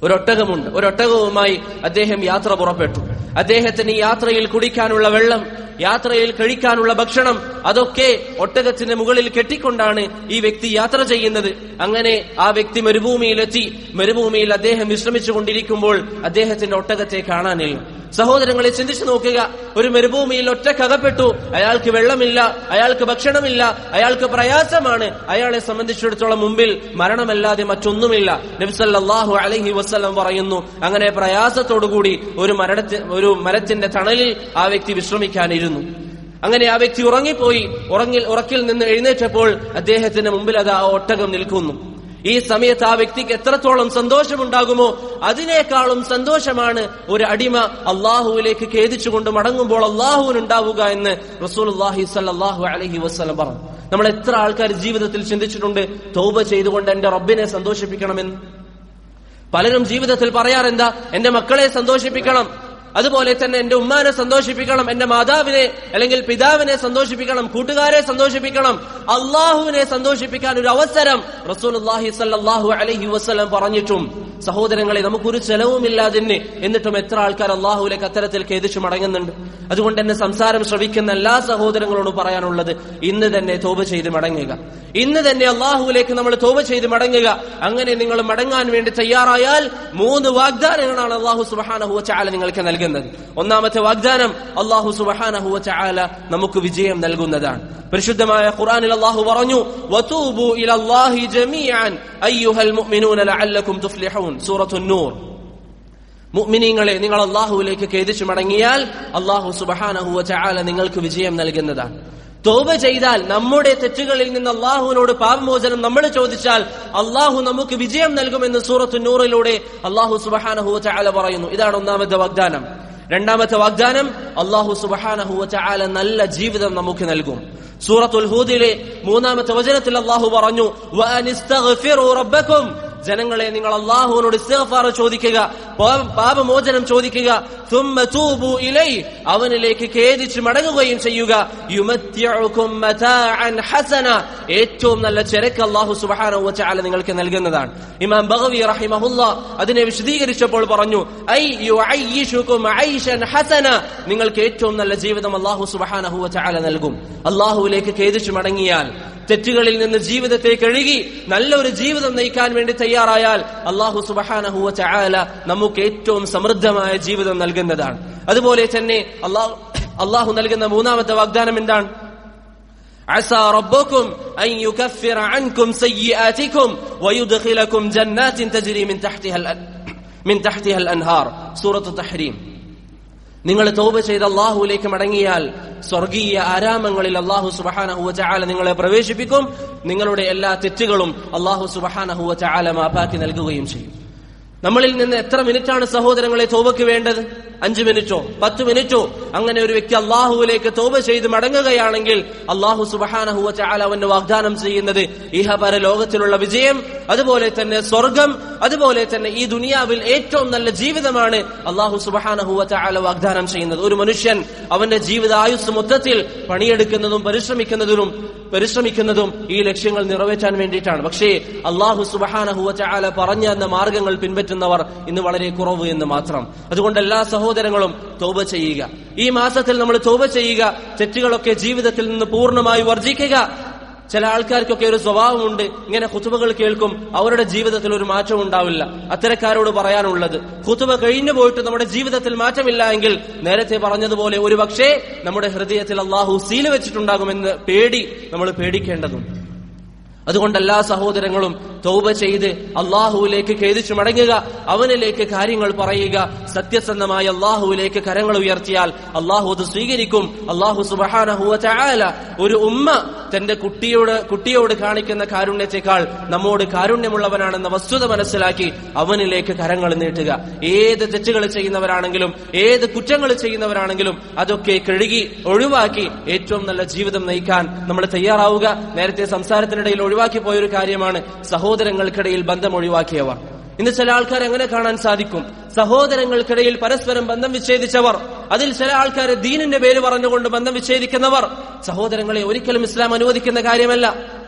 ഒരൊട്ടകമുണ്ട് ഒരൊട്ടകവുമായി അദ്ദേഹം യാത്ര പുറപ്പെട്ടു അദ്ദേഹത്തിന് ഈ യാത്രയിൽ കുടിക്കാനുള്ള വെള്ളം യാത്രയിൽ കഴിക്കാനുള്ള ഭക്ഷണം അതൊക്കെ ഒട്ടകത്തിന്റെ മുകളിൽ കെട്ടിക്കൊണ്ടാണ് ഈ വ്യക്തി യാത്ര ചെയ്യുന്നത് അങ്ങനെ ആ വ്യക്തി മരുഭൂമിയിലെത്തി മരുഭൂമിയിൽ അദ്ദേഹം വിശ്രമിച്ചു കൊണ്ടിരിക്കുമ്പോൾ അദ്ദേഹത്തിന്റെ ഒട്ടകത്തെ കാണാനില്ല സഹോദരങ്ങളെ ചിന്തിച്ചു നോക്കുക ഒരു മരുഭൂമിയിൽ ഒറ്റക്കകപ്പെട്ടു അയാൾക്ക് വെള്ളമില്ല അയാൾക്ക് ഭക്ഷണമില്ല അയാൾക്ക് പ്രയാസമാണ് അയാളെ സംബന്ധിച്ചിടത്തോളം മുമ്പിൽ മരണമല്ലാതെ മറ്റൊന്നുമില്ല നബ്സല്ലാഹു അലഹി വസ്ലം പറയുന്നു അങ്ങനെ പ്രയാസത്തോടുകൂടി ഒരു മരണത്തി ഒരു മരത്തിന്റെ തണലിൽ ആ വ്യക്തി വിശ്രമിക്കാനിരുന്നു അങ്ങനെ ആ വ്യക്തി ഉറങ്ങിപ്പോയി ഉറങ്ങിൽ ഉറക്കിൽ നിന്ന് എഴുന്നേറ്റപ്പോൾ അദ്ദേഹത്തിന്റെ മുമ്പിൽ അത് ആ ഒട്ടകം നിൽക്കുന്നു ഈ സമയത്ത് ആ വ്യക്തിക്ക് എത്രത്തോളം സന്തോഷമുണ്ടാകുമോ അതിനേക്കാളും സന്തോഷമാണ് ഒരു അടിമ അള്ളാഹുവിലേക്ക് ഖേദിച്ചുകൊണ്ട് മടങ്ങുമ്പോൾ അള്ളാഹുവിനുണ്ടാവുക എന്ന് റസൂൽഹി സല്ലാഹു അലഹി വസ്ലം പറഞ്ഞു നമ്മൾ എത്ര ആൾക്കാർ ജീവിതത്തിൽ ചിന്തിച്ചിട്ടുണ്ട് തൗബ ചെയ്തുകൊണ്ട് എന്റെ റബ്ബിനെ സന്തോഷിപ്പിക്കണമെന്ന് പലരും ജീവിതത്തിൽ പറയാറെന്താ എന്റെ മക്കളെ സന്തോഷിപ്പിക്കണം അതുപോലെ തന്നെ എന്റെ ഉമ്മാനെ സന്തോഷിപ്പിക്കണം എന്റെ മാതാവിനെ അല്ലെങ്കിൽ പിതാവിനെ സന്തോഷിപ്പിക്കണം കൂട്ടുകാരെ സന്തോഷിപ്പിക്കണം അള്ളാഹുവിനെ സന്തോഷിപ്പിക്കാൻ ഒരു അവസരം റസൂലുള്ളാഹി സല്ലല്ലാഹു അലൈഹി വസല്ലം പറഞ്ഞിട്ടും സഹോദരങ്ങളെ നമുക്കൊരു ചെലവുമില്ലാതിന് എന്നിട്ടും എത്ര ആൾക്കാർ അള്ളാഹുവിലേക്ക് അത്തരത്തിൽ ഖേദിച്ചു മടങ്ങുന്നുണ്ട് അതുകൊണ്ട് എന്നെ സംസാരം ശ്രവിക്കുന്ന എല്ലാ സഹോദരങ്ങളോടും പറയാനുള്ളത് ഇന്ന് തന്നെ തോപ ചെയ്ത് മടങ്ങുക ഇന്ന് തന്നെ അള്ളാഹുവിലേക്ക് നമ്മൾ തോപ ചെയ്ത് മടങ്ങുക അങ്ങനെ നിങ്ങൾ മടങ്ങാൻ വേണ്ടി തയ്യാറായാൽ മൂന്ന് വാഗ്ദാനങ്ങളാണ് അള്ളാഹു സുബഹാനഹുവ ചാല നിങ്ങൾക്ക് നൽകുന്നത് ഒന്നാമത്തെ വാഗ്ദാനം അള്ളാഹു സുബഹാനഹുവ ചാല നമുക്ക് വിജയം നൽകുന്നതാണ് പരിശുദ്ധമായ ഖുർആനിൽ അള്ളാഹു പറഞ്ഞു വതൂബു ഇലല്ലാഹി ജമീഅൻ അയ്യുഹൽ മുഅ്മിനൂന ലഅല്ലക്കും തുഫ്ലിഹൂൻ സൂറത്തുൻ നൂർ മുഅ്മിനീങ്ങളെ നിങ്ങൾ അള്ളാഹുവിലേക്ക് ഖേദിച്ചു മടങ്ങിയാൽ അള്ളാഹു സുബഹാനഹുവ ചാല നിങ്ങൾക്ക് വിജയം നൽകുന്നതാണ് തോപ ചെയ്താൽ നമ്മുടെ തെറ്റുകളിൽ നിന്ന് അള്ളാഹുവിനോട് പാപമോചനം നമ്മൾ ചോദിച്ചാൽ അള്ളാഹു നമുക്ക് വിജയം നൽകുമെന്ന് സൂറത്തു നൂറിലൂടെ അള്ളാഹു സുബഹാനഹുവ ചാല പറയുന്നു ഇതാണ് ഒന്നാമത്തെ വാഗ്ദാനം രണ്ടാമത്തെ വാഗ്ദാനം അള്ളാഹു സുബഹാനഹുവ ചാല നല്ല ജീവിതം നമുക്ക് നൽകും സൂറത്തുൽ ഹൂദിലെ മൂന്നാമത്തെ വചനത്തിൽ അള്ളാഹു പറഞ്ഞു "വഅനിസ്തഗ്ഫിറൂ റബ്ബക്കും ജനങ്ങളെ നിങ്ങൾ അള്ളാഹുവിനോട് ഇസ്തിഗ്ഫാർ ചോദിക്കുക പാപ- പാപമോചനം ചോദിക്കുക ثم توبوا إليه അവനിലേക്ക് ഖേദിച്ച് മടങ്ങുകയും ചെയ്യുക യുമത്യഉകും മതാഅൻ ഹസന ഏറ്റവും നല്ല ചരക്ക് അല്ലാഹു സുബ്ഹാനഹു വതആല നിങ്ങൾക്ക് നൽകുന്നതാണ് ഇമാം ബഗവി റഹിമഹുല്ല അതിനെ വിശദീകരിച്ചപ്പോൾ പറഞ്ഞു ഐ യുഅയ്യിഷുകും ഐഷൻ ഹസന നിങ്ങൾക്ക് ഏറ്റവും നല്ല ജീവിതം അല്ലാഹു സുബ്ഹാനഹു വതആല നൽകും അല്ലാഹുവിലേക്ക് ഖേദിച്ച് മടങ്ങിയാൽ തെറ്റുകളിൽ നിന്ന് ജീവിതത്തെ കഴുകി നല്ലൊരു ജീവിതം നയിക്കാൻ വേണ്ടി തയ്യാറായാൽ അള്ളാഹു സുബഹാനഹുവ ചായാല നമുക്ക് ഏറ്റവും സമൃദ്ധമായ ജീവിതം നൽകുന്നതാണ് അതുപോലെ തന്നെ അള്ളാഹു അള്ളാഹു നൽകുന്ന മൂന്നാമത്തെ വാഗ്ദാനം എന്താണ് عسى ربكم أن يكفر عنكم سيئاتكم ويدخلكم جنات تجري من تحتها الأن- من تحتها الأنهار سورة التحريم നിങ്ങൾ തൗബ ചെയ്ത് അള്ളാഹുവിലേക്ക് മടങ്ങിയാൽ സ്വർഗീയ ആരാമങ്ങളിൽ അള്ളാഹു സുബഹാനഹുവ ചാല നിങ്ങളെ പ്രവേശിപ്പിക്കും നിങ്ങളുടെ എല്ലാ തെറ്റുകളും അള്ളാഹു സുബഹാനഹുവ ചാല മാപ്പാക്കി നൽകുകയും ചെയ്യും നമ്മളിൽ നിന്ന് എത്ര മിനിറ്റാണ് സഹോദരങ്ങളെ തോബയ്ക്ക് വേണ്ടത് അഞ്ചു മിനിറ്റോ പത്ത് മിനിറ്റോ അങ്ങനെ ഒരു വ്യക്തി അള്ളാഹുവിലേക്ക് തോബ ചെയ്ത് മടങ്ങുകയാണെങ്കിൽ അള്ളാഹു സുബഹാനഹുവ ചാല അവന് വാഗ്ദാനം ചെയ്യുന്നത് ഇഹപര ലോകത്തിലുള്ള വിജയം അതുപോലെ തന്നെ സ്വർഗം അതുപോലെ തന്നെ ഈ ദുനിയാവിൽ ഏറ്റവും നല്ല ജീവിതമാണ് അള്ളാഹു സുബഹാനഹുവ ചാല വാഗ്ദാനം ചെയ്യുന്നത് ഒരു മനുഷ്യൻ അവന്റെ ജീവിതായുസ് മൊത്തത്തിൽ പണിയെടുക്കുന്നതും പരിശ്രമിക്കുന്നതിനും പരിശ്രമിക്കുന്നതും ഈ ലക്ഷ്യങ്ങൾ നിറവേറ്റാൻ വേണ്ടിയിട്ടാണ് പക്ഷേ അള്ളാഹു സുബഹാനഹുവ ചാല പറഞ്ഞ എന്ന മാർഗങ്ങൾ പിൻപറ്റുന്നവർ ഇന്ന് വളരെ കുറവ് എന്ന് മാത്രം അതുകൊണ്ട് എല്ലാ സഹോദരങ്ങളും തോപ ചെയ്യുക ഈ മാസത്തിൽ നമ്മൾ തോപ ചെയ്യുക തെറ്റുകളൊക്കെ ജീവിതത്തിൽ നിന്ന് പൂർണ്ണമായി വർജിക്കുക ചില ആൾക്കാർക്കൊക്കെ ഒരു സ്വഭാവമുണ്ട് ഇങ്ങനെ ഹുത്തുബകൾ കേൾക്കും അവരുടെ ജീവിതത്തിൽ ഒരു മാറ്റം ഉണ്ടാവില്ല അത്തരക്കാരോട് പറയാനുള്ളത് ഹുത്തുബ കഴിഞ്ഞു പോയിട്ട് നമ്മുടെ ജീവിതത്തിൽ മാറ്റമില്ല എങ്കിൽ നേരത്തെ പറഞ്ഞതുപോലെ ഒരു പക്ഷേ നമ്മുടെ ഹൃദയത്തിൽ അള്ളാഹു സീല് വെച്ചിട്ടുണ്ടാകുമെന്ന് പേടി നമ്മൾ പേടിക്കേണ്ടതുണ്ട് അതുകൊണ്ട് എല്ലാ സഹോദരങ്ങളും തൗബ ചെയ്ത് അള്ളാഹുവിലേക്ക് ഖേദിച്ചു മടങ്ങുക അവനിലേക്ക് കാര്യങ്ങൾ പറയുക സത്യസന്ധമായി അള്ളാഹുവിലേക്ക് കരങ്ങൾ ഉയർത്തിയാൽ അള്ളാഹു അത് സ്വീകരിക്കും അള്ളാഹു സുബഹാനഹുവ ചായാല ഒരു ഉമ്മ തന്റെ കുട്ടിയോട് കുട്ടിയോട് കാണിക്കുന്ന കാരുണ്യത്തെക്കാൾ നമ്മോട് കാരുണ്യമുള്ളവനാണെന്ന വസ്തുത മനസ്സിലാക്കി അവനിലേക്ക് കരങ്ങൾ നീട്ടുക ഏത് തെറ്റുകൾ ചെയ്യുന്നവരാണെങ്കിലും ഏത് കുറ്റങ്ങൾ ചെയ്യുന്നവരാണെങ്കിലും അതൊക്കെ കഴുകി ഒഴിവാക്കി ഏറ്റവും നല്ല ജീവിതം നയിക്കാൻ നമ്മൾ തയ്യാറാവുക നേരത്തെ സംസാരത്തിനിടയിൽ ഒഴിവാക്കി പോയൊരു കാര്യമാണ് സഹോദരങ്ങൾക്കിടയിൽ ബന്ധം ഒഴിവാക്കിയവർ ഇന്ന് ചില ആൾക്കാർ എങ്ങനെ കാണാൻ സാധിക്കും സഹോദരങ്ങൾക്കിടയിൽ പരസ്പരം ബന്ധം വിച്ഛേദിച്ചവർ അതിൽ ചില ആൾക്കാർ ദീനിന്റെ പേര് പറഞ്ഞുകൊണ്ട് ബന്ധം വിച്ഛേദിക്കുന്നവർ സഹോദരങ്ങളെ ഒരിക്കലും ഇസ്ലാം അനുവദിക്കുന്ന കാര്യമല്ല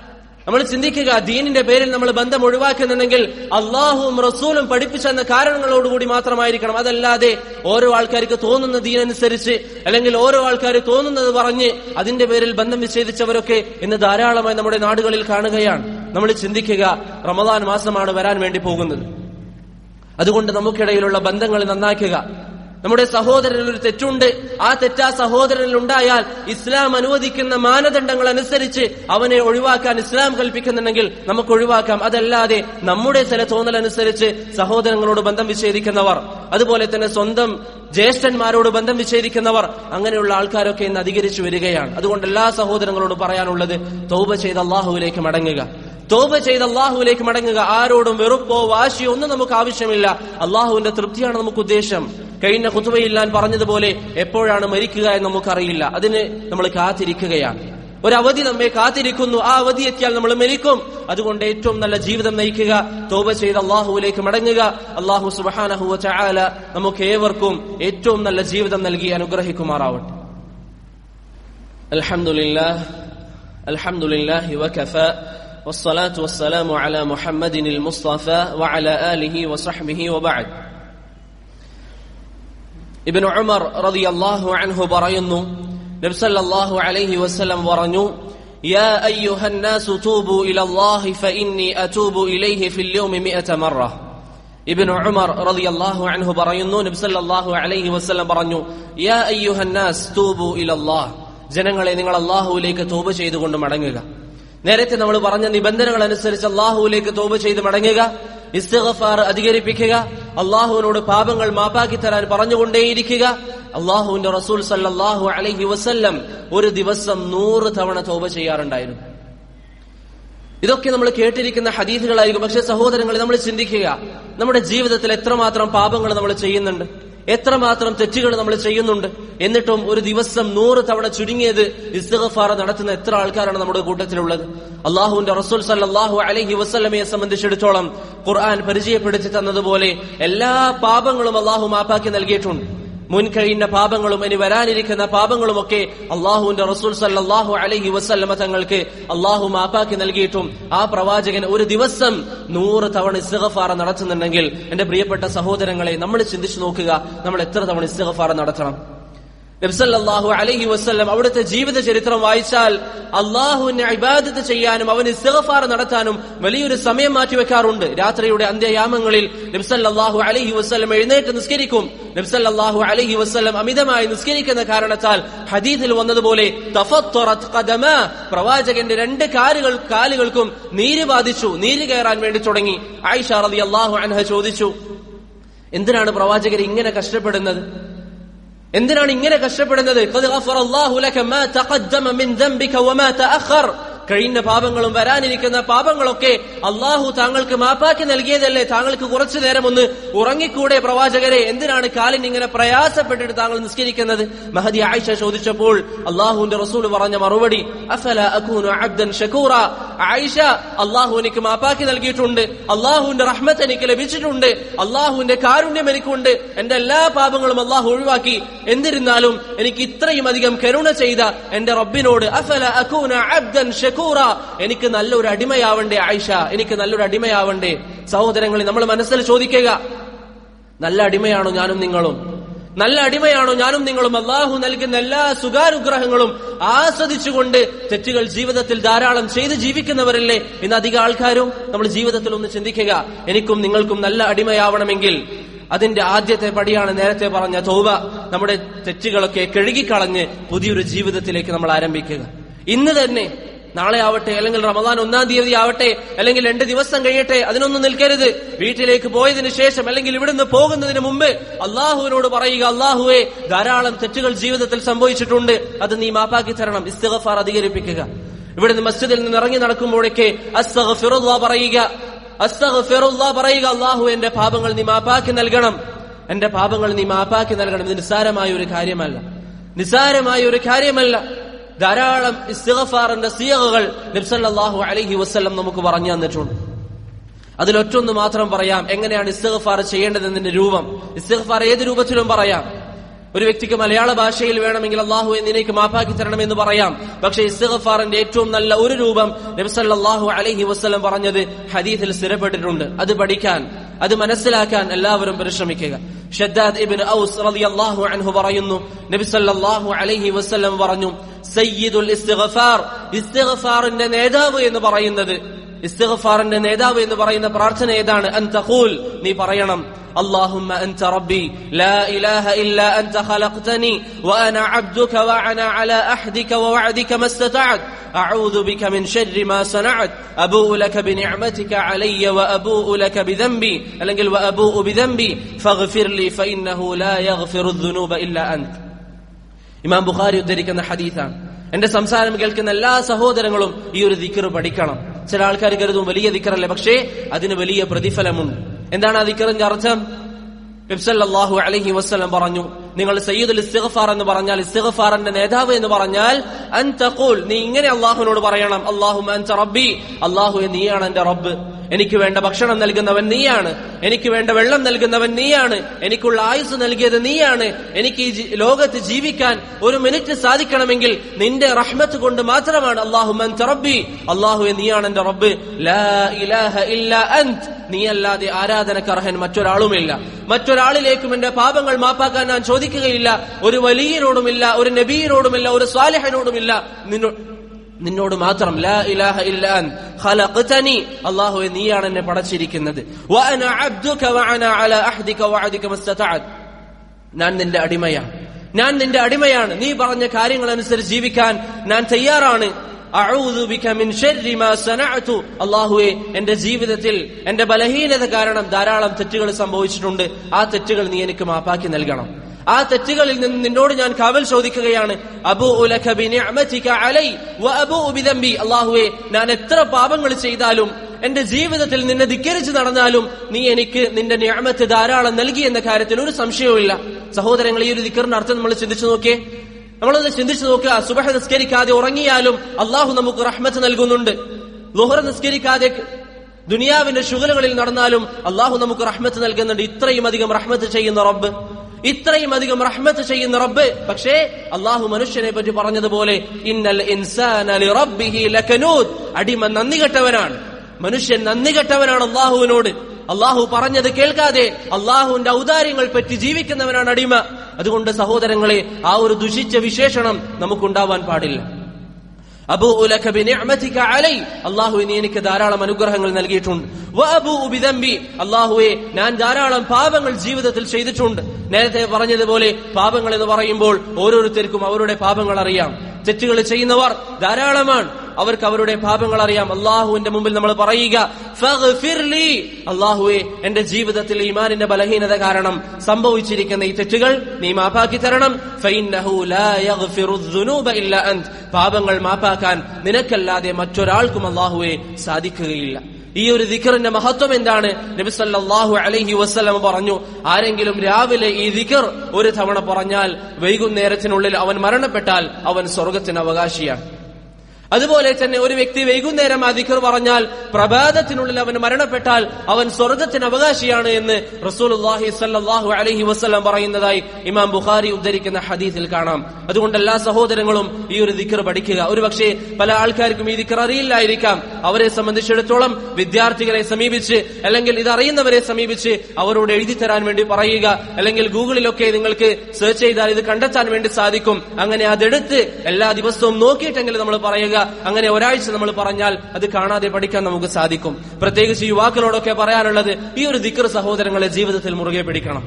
നമ്മൾ ചിന്തിക്കുക ദീനിന്റെ പേരിൽ നമ്മൾ ബന്ധം ഒഴിവാക്കുന്നുണ്ടെങ്കിൽ അള്ളാഹുവും റസൂലും പഠിപ്പിച്ചെന്ന കാരണങ്ങളോടുകൂടി മാത്രമായിരിക്കണം അതല്ലാതെ ഓരോ ആൾക്കാർക്ക് തോന്നുന്ന ദീനനുസരിച്ച് അല്ലെങ്കിൽ ഓരോ ആൾക്കാർ തോന്നുന്നത് പറഞ്ഞ് അതിന്റെ പേരിൽ ബന്ധം വിച്ഛേദിച്ചവരൊക്കെ ഇന്ന് ധാരാളമായി നമ്മുടെ നാടുകളിൽ കാണുകയാണ് നമ്മൾ ചിന്തിക്കുക റമദാൻ മാസമാണ് വരാൻ വേണ്ടി പോകുന്നത് അതുകൊണ്ട് നമുക്കിടയിലുള്ള ബന്ധങ്ങൾ നന്നാക്കുക നമ്മുടെ സഹോദരനിൽ ഒരു തെറ്റുണ്ട് ആ തെറ്റാ സഹോദരനിൽ ഉണ്ടായാൽ ഇസ്ലാം അനുവദിക്കുന്ന മാനദണ്ഡങ്ങൾ അനുസരിച്ച് അവനെ ഒഴിവാക്കാൻ ഇസ്ലാം കൽപ്പിക്കുന്നുണ്ടെങ്കിൽ നമുക്ക് ഒഴിവാക്കാം അതല്ലാതെ നമ്മുടെ ചില തോന്നലനുസരിച്ച് സഹോദരങ്ങളോട് ബന്ധം വിച്ഛേദിക്കുന്നവർ അതുപോലെ തന്നെ സ്വന്തം ജ്യേഷ്ഠന്മാരോട് ബന്ധം വിച്ഛേദിക്കുന്നവർ അങ്ങനെയുള്ള ആൾക്കാരൊക്കെ ഇന്ന് അധികരിച്ചു വരികയാണ് അതുകൊണ്ട് എല്ലാ സഹോദരങ്ങളോടും പറയാനുള്ളത് തൗബ ചെയ്ത് അള്ളാഹുവിലേക്ക് മടങ്ങുക തോപ ചെയ്ത് അള്ളാഹുവിലേക്ക് മടങ്ങുക ആരോടും വെറുപ്പോ വാശിയോ ഒന്നും നമുക്ക് ആവശ്യമില്ല അള്ളാഹുവിന്റെ തൃപ്തിയാണ് നമുക്ക് ഉദ്ദേശം കഴിഞ്ഞ കുത്തുവയില്ലാൻ പറഞ്ഞതുപോലെ എപ്പോഴാണ് മരിക്കുക എന്ന് നമുക്കറിയില്ല അതിന് നമ്മൾ കാത്തിരിക്കുകയാണ് ഒരു അവധി നമ്മെ കാത്തിരിക്കുന്നു ആ അവധി എത്തിയാൽ നമ്മൾ മരിക്കും അതുകൊണ്ട് ഏറ്റവും നല്ല ജീവിതം നയിക്കുക തോപ ചെയ്ത് അള്ളാഹുവിലേക്ക് മടങ്ങുക അള്ളാഹു സുബാനഹുവ ചായാല നമുക്ക് ഏവർക്കും ഏറ്റവും നല്ല ജീവിതം നൽകി അനുഗ്രഹിക്കുമാറാവട്ടെ അൽഹംദുലില്ലാഹ് അൽഹംദുലില്ലാഹി വകഫ والصلاة والسلام على محمد المصطفى وعلى آله وصحبه وبعد ابن عمر رضي الله عنه പറയുന്നു നബി സല്ലല്ലാഹു അലൈഹി വസല്ലം പറഞ്ഞു يا أيها الناس توبوا إلى الله فإني أتوب إليه في اليوم مئة مرة ابن عمر رضي الله عنه പറയുന്നു നബി സല്ലല്ലാഹു അലൈഹി വസല്ലം പറഞ്ഞു يا أيها الناس توبوا إلى الله ജനങ്ങളെ നിങ്ങൾ അള്ളാഹുവിലേക്ക് തോപ ചെയ്തുകൊണ്ട് മടങ്ങുക നേരത്തെ നമ്മൾ പറഞ്ഞ നിബന്ധനകൾ അനുസരിച്ച് അള്ളാഹുവിലേക്ക് തോപ ചെയ്ത് മടങ്ങുക ഇസ്തഗഫാർ അധികരിപ്പിക്കുക അള്ളാഹുവിനോട് പാപങ്ങൾ മാപ്പാക്കി തരാൻ പറഞ്ഞുകൊണ്ടേയിരിക്കുക അള്ളാഹുവിന്റെ റസൂൽ സല്ലാഹു അലഹി വസല്ലം ഒരു ദിവസം നൂറ് തവണ തോപ ചെയ്യാറുണ്ടായിരുന്നു ഇതൊക്കെ നമ്മൾ കേട്ടിരിക്കുന്ന ഹദീസുകളായിരിക്കും പക്ഷെ സഹോദരങ്ങളെ നമ്മൾ ചിന്തിക്കുക നമ്മുടെ ജീവിതത്തിൽ എത്രമാത്രം പാപങ്ങൾ നമ്മൾ ചെയ്യുന്നുണ്ട് എത്രമാത്രം തെറ്റുകൾ നമ്മൾ ചെയ്യുന്നുണ്ട് എന്നിട്ടും ഒരു ദിവസം നൂറ് തവണ ചുരുങ്ങിയത് ഇസ്തഗഫാർ നടത്തുന്ന എത്ര ആൾക്കാരാണ് നമ്മുടെ കൂട്ടത്തിലുള്ളത് അള്ളാഹുവിന്റെ റസൂൽ സല്ലാഹു അലഹി വസ്ലമയെ സംബന്ധിച്ചിടത്തോളം ഖുർആൻ പരിചയപ്പെടുത്തി തന്നതുപോലെ എല്ലാ പാപങ്ങളും അള്ളാഹു മാപ്പാക്കി നൽകിയിട്ടുണ്ട് മുൻകഴിഞ്ഞ പാപങ്ങളും ഇനി വരാനിരിക്കുന്ന പാപങ്ങളുമൊക്കെ അള്ളാഹുവിന്റെ റസൂൽ സല്ലാഹു അലഹി വസ്ല്ലമ തങ്ങൾക്ക് അള്ളാഹു മാപ്പാക്കി നൽകിയിട്ടും ആ പ്രവാചകൻ ഒരു ദിവസം നൂറ് തവണ ഇസ്തഗഫാറ നടത്തുന്നുണ്ടെങ്കിൽ എന്റെ പ്രിയപ്പെട്ട സഹോദരങ്ങളെ നമ്മൾ ചിന്തിച്ചു നോക്കുക നമ്മൾ എത്ര തവണ ഇസ്തഗഫാറ നടത്തണം നബ്സല്ലാഹു അലഹി വസ്ല്ലം അവിടുത്തെ ജീവിത ചരിത്രം വായിച്ചാൽ അള്ളാഹുവിനെ ഇബാദത്ത് ചെയ്യാനും അവന് ഇസ്തഗഫാർ നടത്താനും വലിയൊരു സമയം മാറ്റിവെക്കാറുണ്ട് രാത്രിയുടെ അന്ത്യയാമങ്ങളിൽ നബ്സല്ലാഹു അലഹി വസ്ല്ലം എഴുന്നേറ്റ് നിസ്കരിക്കും നബ്സല്ലാഹു അലഹി വസ്ല്ലം അമിതമായി നിസ്കരിക്കുന്ന കാരണത്താൽ ഹദീദിൽ വന്നതുപോലെ പ്രവാചകന്റെ രണ്ട് കാലുകൾ കാലുകൾക്കും നീര് ബാധിച്ചു നീര് കയറാൻ വേണ്ടി തുടങ്ങി ആയിഷ റതി അള്ളാഹു അൻഹ ചോദിച്ചു എന്തിനാണ് പ്രവാചകർ ഇങ്ങനെ കഷ്ടപ്പെടുന്നത് എന്തിനാണ് ഇങ്ങനെ കഷ്ടപ്പെടുന്നത് കഴിഞ്ഞ പാപങ്ങളും വരാനിരിക്കുന്ന പാപങ്ങളൊക്കെ അള്ളാഹു താങ്കൾക്ക് മാപ്പാക്കി നൽകിയതല്ലേ താങ്കൾക്ക് കുറച്ചു നേരം ഒന്ന് ഉറങ്ങിക്കൂടെ പ്രവാചകരെ എന്തിനാണ് കാലിന് ഇങ്ങനെ പ്രയാസപ്പെട്ടിട്ട് താങ്കൾ നിസ്കരിക്കുന്നത് മഹദി ആയിഷ ചോദിച്ചപ്പോൾ അള്ളാഹുവിന്റെ റസൂൽ പറഞ്ഞ മറുപടി അഫല അഖൂനു അബ്ദൻ ഷക്കൂറ ആയിഷ അള്ളാഹു എനിക്ക് മാപ്പാക്കി നൽകിയിട്ടുണ്ട് അള്ളാഹുവിന്റെ റഹ്മത്ത് എനിക്ക് ലഭിച്ചിട്ടുണ്ട് അള്ളാഹുവിന്റെ കാരുണ്യം എനിക്കുണ്ട് എന്റെ എല്ലാ പാപങ്ങളും അള്ളാഹു ഒഴിവാക്കി എന്നിരുന്നാലും എനിക്ക് ഇത്രയും അധികം കരുണ ചെയ്ത എന്റെ റബ്ബിനോട് അഫല അഖൂന അബ്ദൻ ഷക്കൂറ എനിക്ക് നല്ലൊരു അടിമയാവണ്ടേ ആയിഷ എനിക്ക് നല്ലൊരു അടിമയാവണ്ടേ സഹോദരങ്ങളെ നമ്മൾ മനസ്സിൽ ചോദിക്കുക നല്ല അടിമയാണോ ഞാനും നിങ്ങളും നല്ല അടിമയാണോ ഞാനും നിങ്ങളും അള്ളാഹു നൽകുന്ന എല്ലാ സുഖാനുഗ്രഹങ്ങളും ആസ്വദിച്ചുകൊണ്ട് തെറ്റുകൾ ജീവിതത്തിൽ ധാരാളം ചെയ്ത് ജീവിക്കുന്നവരല്ലേ ഇന്ന് അധിക ആൾക്കാരും നമ്മൾ ജീവിതത്തിൽ ഒന്ന് ചിന്തിക്കുക എനിക്കും നിങ്ങൾക്കും നല്ല അടിമയാവണമെങ്കിൽ അതിന്റെ ആദ്യത്തെ പടിയാണ് നേരത്തെ പറഞ്ഞ തോവ നമ്മുടെ തെറ്റുകളൊക്കെ കഴുകിക്കളഞ്ഞ് പുതിയൊരു ജീവിതത്തിലേക്ക് നമ്മൾ ആരംഭിക്കുക ഇന്ന് തന്നെ നാളെ ആവട്ടെ അല്ലെങ്കിൽ റമദാൻ ഒന്നാം തീയതി ആവട്ടെ അല്ലെങ്കിൽ രണ്ട് ദിവസം കഴിയട്ടെ അതിനൊന്നും നിൽക്കരുത് വീട്ടിലേക്ക് പോയതിനു ശേഷം അല്ലെങ്കിൽ ഇവിടുന്ന് പോകുന്നതിന് മുമ്പ് അള്ളാഹുവിനോട് പറയുക അള്ളാഹുവെ ധാരാളം തെറ്റുകൾ ജീവിതത്തിൽ സംഭവിച്ചിട്ടുണ്ട് അത് നീ മാപ്പാക്കി തരണം ഇസ്തഗഫാർ അധികരിപ്പിക്കുക ഇവിടുന്ന് മസ്ജിദിൽ നിന്ന് ഇറങ്ങി നടക്കുമ്പോഴേക്ക് അസ്തഗഫിറുല്ലാ പറയുക അസ്തഗഫിറുല്ലാ പറയുക അള്ളാഹു എന്റെ പാപങ്ങൾ നീ മാപ്പാക്കി നൽകണം എന്റെ പാപങ്ങൾ നീ മാപ്പാക്കി നൽകണം ഇത് നിസ്സാരമായ ഒരു കാര്യമല്ല നിസ്സാരമായ ഒരു കാര്യമല്ല ധാരാളം ഇസ്തിഗഫാറിന്റെ സിയകൾ നബ്സല്ലാഹു അലഹി വസ്ല്ലം നമുക്ക് പറഞ്ഞു തന്നിട്ടുണ്ട് അതിലൊറ്റൊന്ന് മാത്രം പറയാം എങ്ങനെയാണ് ഇസ്തിഗഫാർ ചെയ്യേണ്ടതെന്നതിന്റെ രൂപം ഇസ്തിഗഫാർ ഏത് രൂപത്തിലും പറയാം ഒരു വ്യക്തിക്ക് മലയാള ഭാഷയിൽ വേണമെങ്കിൽ അള്ളാഹു നിനക്ക് മാപ്പാക്കി തരണമെന്ന് പറയാം പക്ഷേ ഇസ്തിഗ്ഫാറിന്റെ ഏറ്റവും നല്ല ഒരു രൂപം നബിസല്ലാഹു അലൈഹി വസ്ലം പറഞ്ഞത് ഹദീസിൽ സ്ഥിരപ്പെട്ടിട്ടുണ്ട് അത് പഠിക്കാൻ അത് മനസ്സിലാക്കാൻ എല്ലാവരും പരിശ്രമിക്കുക ഷദ്ദാദ് ഇബിൻ ഔസ് റളിയല്ലാഹു അൻഹു പറയുന്നു നബി സല്ലല്ലാഹു അലൈഹി വസല്ലം പറഞ്ഞു സയ്യിദുൽ ഇസ്തിഗ്ഫാർ ഇസ്തിഗ്ഫാറിന്റെ നേതാവ് എന്ന് പറയുന്നത് ഇസ്തിഗ്ഫാറിന്റെ നേതാവ് എന്ന് പറയുന്ന പ്രാർത്ഥന ഏതാണ് അൻ തഖൂൽ നീ പറയണം اللهم أنت ربي لا إله إلا أنت خلقتني وأنا عبدك وأنا على أحدك ووعدك ما استطعت أعوذ بك من شر ما صنعت أبوء لك بنعمتك علي وأبوء لك بذنبي ألنقل وأبوء بذنبي فاغفر لي فإنه لا يغفر الذنوب إلا أنت ഇമാം ബുഖാരി ഉദ്ധരിക്കുന്ന ഹദീസാണ് എന്റെ സംസാരം കേൾക്കുന്ന എല്ലാ സഹോദരങ്ങളും ഈ ഒരു ദിക്കറ് പഠിക്കണം ചില ആൾക്കാർ കരുതും വലിയ ദിക്കറല്ലേ പക്ഷേ അതിന് വലിയ പ്രതിഫലമുണ്ട് എന്താണ് ആ ദിക്കറിന്റെ അർത്ഥം നബ്സല്ലാഹു അലഹി വസ്ലം പറഞ്ഞു നിങ്ങൾ സയ്യിദുൽ ഇസ്തിഗ്ഫാർ എന്ന് പറഞ്ഞാൽ ഇസ്തിഗ്ഫാറിന്റെ നേതാവ് എന്ന് പറഞ്ഞാൽ അൻ തഖൂൽ നീ ഇങ്ങനെ അള്ളാഹുവിനോട് പറയണം അള്ളാഹു അൻത റബ്ബി അള്ളാഹു നീയാണ് എന്റെ റബ്ബ് എനിക്ക് വേണ്ട ഭക്ഷണം നൽകുന്നവൻ നീയാണ് എനിക്ക് വേണ്ട വെള്ളം നൽകുന്നവൻ നീയാണ് എനിക്കുള്ള ആയുസ് നൽകിയത് നീയാണ് എനിക്ക് ഈ ജി- ലോകത്ത് ജീവിക്കാൻ ഒരു മിനിറ്റ് സാധിക്കണമെങ്കിൽ നിന്റെ റഹ്മത്ത് കൊണ്ട് മാത്രമാണ് അള്ളാഹു റബ്ബി അള്ളാഹു നീയാണ് എന്റെ റബ്ബ് ലാ ഇലാഹ ഇല്ല അന്ത് നീയല്ലാതെ ആരാധനക്കർഹൻ മറ്റൊരാളുമില്ല മറ്റൊരാളിലേക്കും എന്റെ പാപങ്ങൾ മാപ്പാക്കാൻ ഞാൻ ചോദിക്കുകയില്ല ഒരു വലിയനോടുമില്ല ഒരു നബീനോടുമില്ല ഒരു സ്വാലിഹനോടുമില്ല നിന്നോ നിന്നോട് മാത്രം ലാ ഇലാഹ ഇല്ല അൻ ഖലഖതനി അല്ലാഹുവേ നീയാണ് എന്നെ പടച്ചിരിക്കുന്നത് വഅന അബ്ദുക വഅന അലാ അഹ്ദിക വഅദിക മസ്തതഅത് ഞാൻ നിന്റെ അടിമയാണ് ഞാൻ നിന്റെ അടിമയാണ് നീ പറഞ്ഞ കാര്യങ്ങൾ അനുസരിച്ച് ജീവിക്കാൻ ഞാൻ തയ്യാറാണ് അഊദു ബിക മിൻ ശർരി മാ സനഅതു അല്ലാഹുവേ എന്റെ ജീവിതത്തിൽ എന്റെ ബലഹീനത കാരണം ധാരാളം തെറ്റുകൾ സംഭവിച്ചിട്ടുണ്ട് ആ തെറ്റുകൾ നീ എനിക്ക് മാപ്പാക്കി നൽകണം ആ തെറ്റുകളിൽ നിന്ന് നിന്നോട് ഞാൻ കാവൽ ചോദിക്കുകയാണ് അബൂ ഉലക ബിനിഅമതിക അലൈ വഅബൂ ബിദംബി അല്ലാഹുവേ ഞാൻ എത്ര പാപങ്ങൾ ചെയ്താലും എന്റെ ജീവിതത്തിൽ നിന്നെ ധിക്കരിച്ച് നടന്നാലും നീ എനിക്ക് നിന്റെ ഞാമത്ത് ധാരാളം നൽകി എന്ന കാര്യത്തിൽ ഒരു സംശയവുമില്ല സഹോദരങ്ങൾ ഈ ഒരു ദിക്കറിന്റെ അർത്ഥം നമ്മൾ ചിന്തിച്ചു നോക്കിയേ നമ്മളൊന്ന് ചിന്തിച്ചു നോക്കുക സുബഹ നിസ്കരിക്കാതെ ഉറങ്ങിയാലും അള്ളാഹു നമുക്ക് റഹ്മത്ത് നൽകുന്നുണ്ട് ലുഹർ നിസ്കരിക്കാതെ ദുനിയാവിന്റെ ശുഗലുകളിൽ നടന്നാലും അള്ളാഹു നമുക്ക് റഹ്മത്ത് നൽകുന്നുണ്ട് ഇത്രയും അധികം റഹ്മത്ത് ചെയ്യുന്ന റബ്ബ് ഇത്രയും അധികം റഹ്മത്ത് ചെയ്യുന്ന റബ്ബ് പക്ഷേ അള്ളാഹു മനുഷ്യനെ പറ്റി പറഞ്ഞതുപോലെ ഇന്നൽ ഇൻസാന ലിറബ്ബിഹി ലകനൂദ് അടിമ നന്ദി കെട്ടവനാണ് മനുഷ്യൻ നന്ദി കെട്ടവനാണ് അള്ളാഹുവിനോട് അള്ളാഹു പറഞ്ഞത് കേൾക്കാതെ അള്ളാഹുവിന്റെ ഔദാര്യങ്ങൾ പറ്റി ജീവിക്കുന്നവനാണ് അടിമ അതുകൊണ്ട് സഹോദരങ്ങളെ ആ ഒരു ദുഷിച്ച വിശേഷണം നമുക്കുണ്ടാവാൻ പാടില്ല അബൂ ഉലക ബിനിഅമതിക അലൈ അല്ലാഹു നീ എനിക്ക് ധാരാളം അനുഗ്രഹങ്ങൾ നൽകിയിട്ടുണ്ട് വഅബൂ ബിദംബി അല്ലാഹുവേ ഞാൻ ധാരാളം പാപങ്ങൾ ജീവിതത്തിൽ ചെയ്തിട്ടുണ്ട് നേരത്തെ പറഞ്ഞതുപോലെ പാപങ്ങൾ എന്ന് പറയുമ്പോൾ ഓരോരുത്തർക്കും അവരുടെ പാപങ്ങൾ അറിയാം തെറ്റുകൾ ചെയ്യുന്നവർ ധാരാളമാണ് അവർക്ക് അവരുടെ പാപങ്ങൾ അറിയാം അള്ളാഹുവിന്റെ മുമ്പിൽ നമ്മൾ പറയുക ഫഗ്ഫിർലി. അള്ളാഹുവെ എന്റെ ജീവിതത്തിൽ ഈമാനിന്റെ ബലഹീനത കാരണം സംഭവിച്ചിരിക്കുന്ന ഈ തെറ്റുകൾ നീ മാപ്പാക്കി തരണം ഫഇന്നഹു ലാ യഗ്ഫിറു ദുനൂബ ഇല്ല അന്ത് പാപങ്ങൾ മാപ്പാക്കാൻ നിനക്കല്ലാതെ മറ്റൊരാൾക്കും അള്ളാഹുവെ സാധിക്കുകയില്ല ഈ ഒരു ദിക്കറിന്റെ മഹത്വം എന്താണ് നബി സല്ലല്ലാഹു അലൈഹി വസല്ലം പറഞ്ഞു ആരെങ്കിലും രാവിലെ ഈ ദിക്കർ ഒരു തവണ പറഞ്ഞാൽ വൈകുന്നേരത്തിനുള്ളിൽ അവൻ മരണപ്പെട്ടാൽ അവൻ സ്വർഗത്തിന് അവകാശിയാണ് അതുപോലെ തന്നെ ഒരു വ്യക്തി വൈകുന്നേരം ആ ദിക്കർ പറഞ്ഞാൽ പ്രഭാതത്തിനുള്ളിൽ അവൻ മരണപ്പെട്ടാൽ അവൻ സ്വർഗത്തിന് അവകാശിയാണ് എന്ന് റസൂലുള്ളാഹി സല്ലല്ലാഹു അലൈഹി വസല്ലം പറയുന്നതായി ഇമാം ബുഖാരി ഉദ്ധരിക്കുന്ന ഹദീസിൽ കാണാം അതുകൊണ്ട് എല്ലാ സഹോദരങ്ങളും ഈ ഒരു ദിക്കർ പഠിക്കുക ഒരുപക്ഷെ പല ആൾക്കാർക്കും ഈ ദിക്കർ അറിയില്ലായിരിക്കാം അവരെ സംബന്ധിച്ചിടത്തോളം വിദ്യാർത്ഥികളെ സമീപിച്ച് അല്ലെങ്കിൽ ഇത് അറിയുന്നവരെ സമീപിച്ച് അവരോട് എഴുതി തരാൻ വേണ്ടി പറയുക അല്ലെങ്കിൽ ഗൂഗിളിലൊക്കെ നിങ്ങൾക്ക് സെർച്ച് ചെയ്താൽ ഇത് കണ്ടെത്താൻ വേണ്ടി സാധിക്കും അങ്ങനെ അതെടുത്ത് എല്ലാ ദിവസവും നോക്കിയിട്ടെങ്കിലും നമ്മൾ പറയുക അങ്ങനെ ഒരാഴ്ച നമ്മൾ പറഞ്ഞാൽ അത് കാണാതെ പഠിക്കാൻ നമുക്ക് സാധിക്കും പ്രത്യേകിച്ച് യുവാക്കളോടൊക്കെ പറയാനുള്ളത് ഈ ഒരു ദിക്കർ സഹോദരങ്ങളെ ജീവിതത്തിൽ മുറുകെ പിടിക്കണം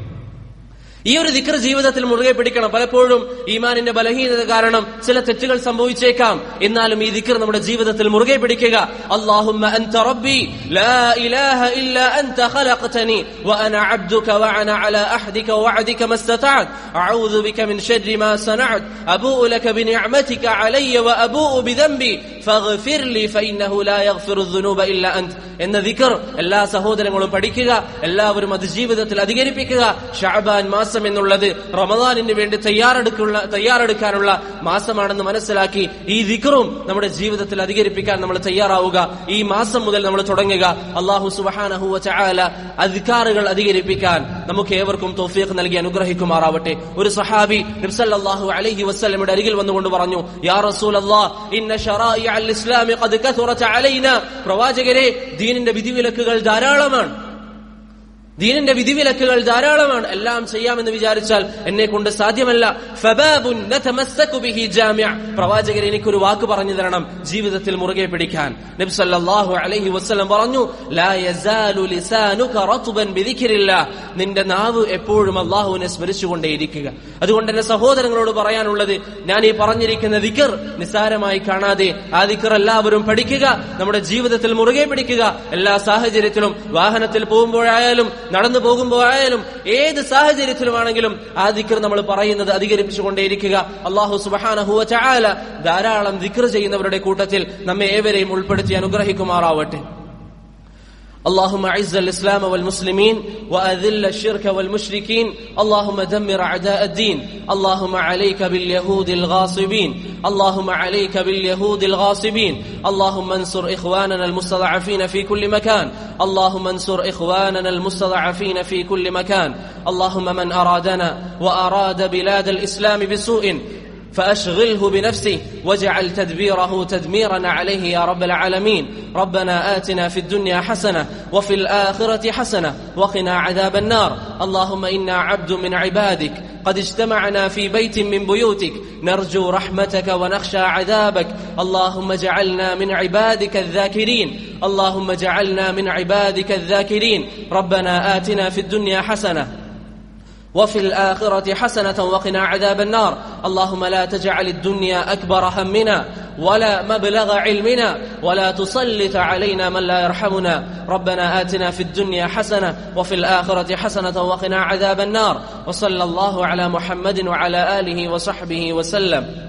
ഈ ഒരു ദിക്ർ ജീവിതത്തിൽ മുറുകെ പിടിക്കണം പലപ്പോഴും ഈമാനിന്റെ ബലഹീനത കാരണം ചില തെറ്റുകൾ സംഭവിച്ചേക്കാം എന്നാലും ഈ ദിക്ർ നമ്മുടെ ജീവിതത്തിൽ മുറുകെ പിടിക്കുക അല്ലാഹുമ്മ അൻത റബ്ബി ലാ ഇലാഹ ഇല്ല അൻത ഖലഖതനി വഅന അബ്ദുക വഅന അലാ അഹ്ദിക വഅദിക മസ്തതഅത് അഊദു ബിക മിൻ ശർരി മാ സനഅത് അബൂഉ ലക ബിനിഅമതിക അലയ്യ വഅബൂഉ ബിദംബി ഫഗ്ഫിർ ലി ഫഇന്നഹു ലാ യഗ്ഫിറു ദുനൂബ ഇല്ല അൻത് എന്ന ദിക്ർ എല്ലാ സഹോദരങ്ങളും പഠിക്കുക എല്ലാവരും അത് ജീവിതത്തിൽ അധികരിപ്പിക്കുക ഷഅബാൻ മാസം എന്നുള്ളത് റമദാനിന് വേണ്ടി തയ്യാറെടുക്കുള്ള തയ്യാറെടുക്കാനുള്ള മാസമാണെന്ന് മനസ്സിലാക്കി ഈ ദിക്റും നമ്മുടെ ജീവിതത്തിൽ അധികരിപ്പിക്കാൻ നമ്മൾ തയ്യാറാവുക ഈ മാസം മുതൽ നമ്മൾ തുടങ്ങുക അള്ളാഹു സുബ്ഹാനഹു വ തആല അധികാറുകൾ അധികരിപ്പിക്കാൻ നമുക്ക് ഏവർക്കും തൗഫീഖ് നൽകി അനുഗ്രഹിക്കുമാറാവട്ടെ ഒരു സഹാബി നബ്സല്ലാഹു അലൈഹി വസ്ലമിയുടെ അരികിൽ വന്നുകൊണ്ട് പറഞ്ഞു യാ റസൂലല്ലാഹ് ഇന്ന ശറാഇ അൽ ഇസ്ലാമി ഖദ് കഥറത അലൈന പ്രവാചകരെ ദീനിന്റെ വിധിവിലക്കുകൾ ധാരാളമാണ് ദീനിന്റെ വിധിവിലക്കുകൾ ധാരാളമാണ് എല്ലാം ചെയ്യാമെന്ന് വിചാരിച്ചാൽ എന്നെ കൊണ്ട് സാധ്യമല്ല ഫബാബുൻ നതമസ്സകു ബിഹി ജാമിഅ പ്രവാചകർ എനിക്കൊരു വാക്ക് പറഞ്ഞു തരണം ജീവിതത്തിൽ മുറുകെ പിടിക്കാൻ നബി സല്ലല്ലാഹു അലൈഹി വസല്ലം പറഞ്ഞു ലാ യസാലു ലിസാനുക റത്ബൻ ബിദിക്രില്ലാ നിന്റെ നാവ് എപ്പോഴും അല്ലാഹുവിനെ സ്മരിച്ചുകൊണ്ടേയിരിക്കുക അതുകൊണ്ട് എന്റെ സഹോദരങ്ങളോട് പറയാനുള്ളത് ഞാൻ ഈ പറഞ്ഞിരിക്കുന്ന ദിക്ർ നിസ്സാരമായി കാണാതെ ആ ദിക്ർ എല്ലാവരും പഠിക്കുക നമ്മുടെ ജീവിതത്തിൽ മുറുകെ പിടിക്കുക എല്ലാ സാഹചര്യത്തിലും വാഹനത്തിൽ പോകുമ്പോഴായാലും നടന്നു പോകുമ്പോഴായാലും ഏത് സാഹചര്യത്തിലുമാണെങ്കിലും ആ ദിക്ർ നമ്മൾ പറയുന്നത് അധികരിപ്പിച്ചുകൊണ്ടേയിരിക്കുക അള്ളാഹു സുബഹാനഹുവ ചായാല ധാരാളം ദിക്ർ ചെയ്യുന്നവരുടെ കൂട്ടത്തിൽ നമ്മെ ഏവരെയും ഉൾപ്പെടുത്തി അനുഗ്രഹിക്കുമാറാവട്ടെ اللهم اعز الاسلام والمسلمين واذل الشرك والمشركين اللهم دمر اعداء الدين اللهم عليك باليهود الغاصبين اللهم عليك باليهود الغاصبين اللهم انصر اخواننا المستضعفين في كل مكان اللهم انصر اخواننا المستضعفين في كل مكان اللهم من ارادنا واراد بلاد الاسلام بسوء فأشغله بنفسه واجعل تدبيره تدميرا عليه يا رب العالمين ربنا آتنا في الدنيا حسنة وفي الآخرة حسنة وقنا عذاب النار اللهم إنا عبد من عبادك قد اجتمعنا في بيت من بيوتك نرجو رحمتك ونخشى عذابك اللهم اجعلنا من عبادك الذاكرين اللهم اجعلنا من عبادك الذاكرين ربنا آتنا في الدنيا حسنة وفي الآخرة حسنة وقنا عذاب النار اللهم لا تجعل الدنيا أكبر همنا ولا مبلغ علمنا ولا تسلط علينا من لا يرحمنا ربنا آتنا في الدنيا حسنة وفي الآخرة حسنة وقنا عذاب النار وصلى الله على محمد وعلى آله وصحبه وسلم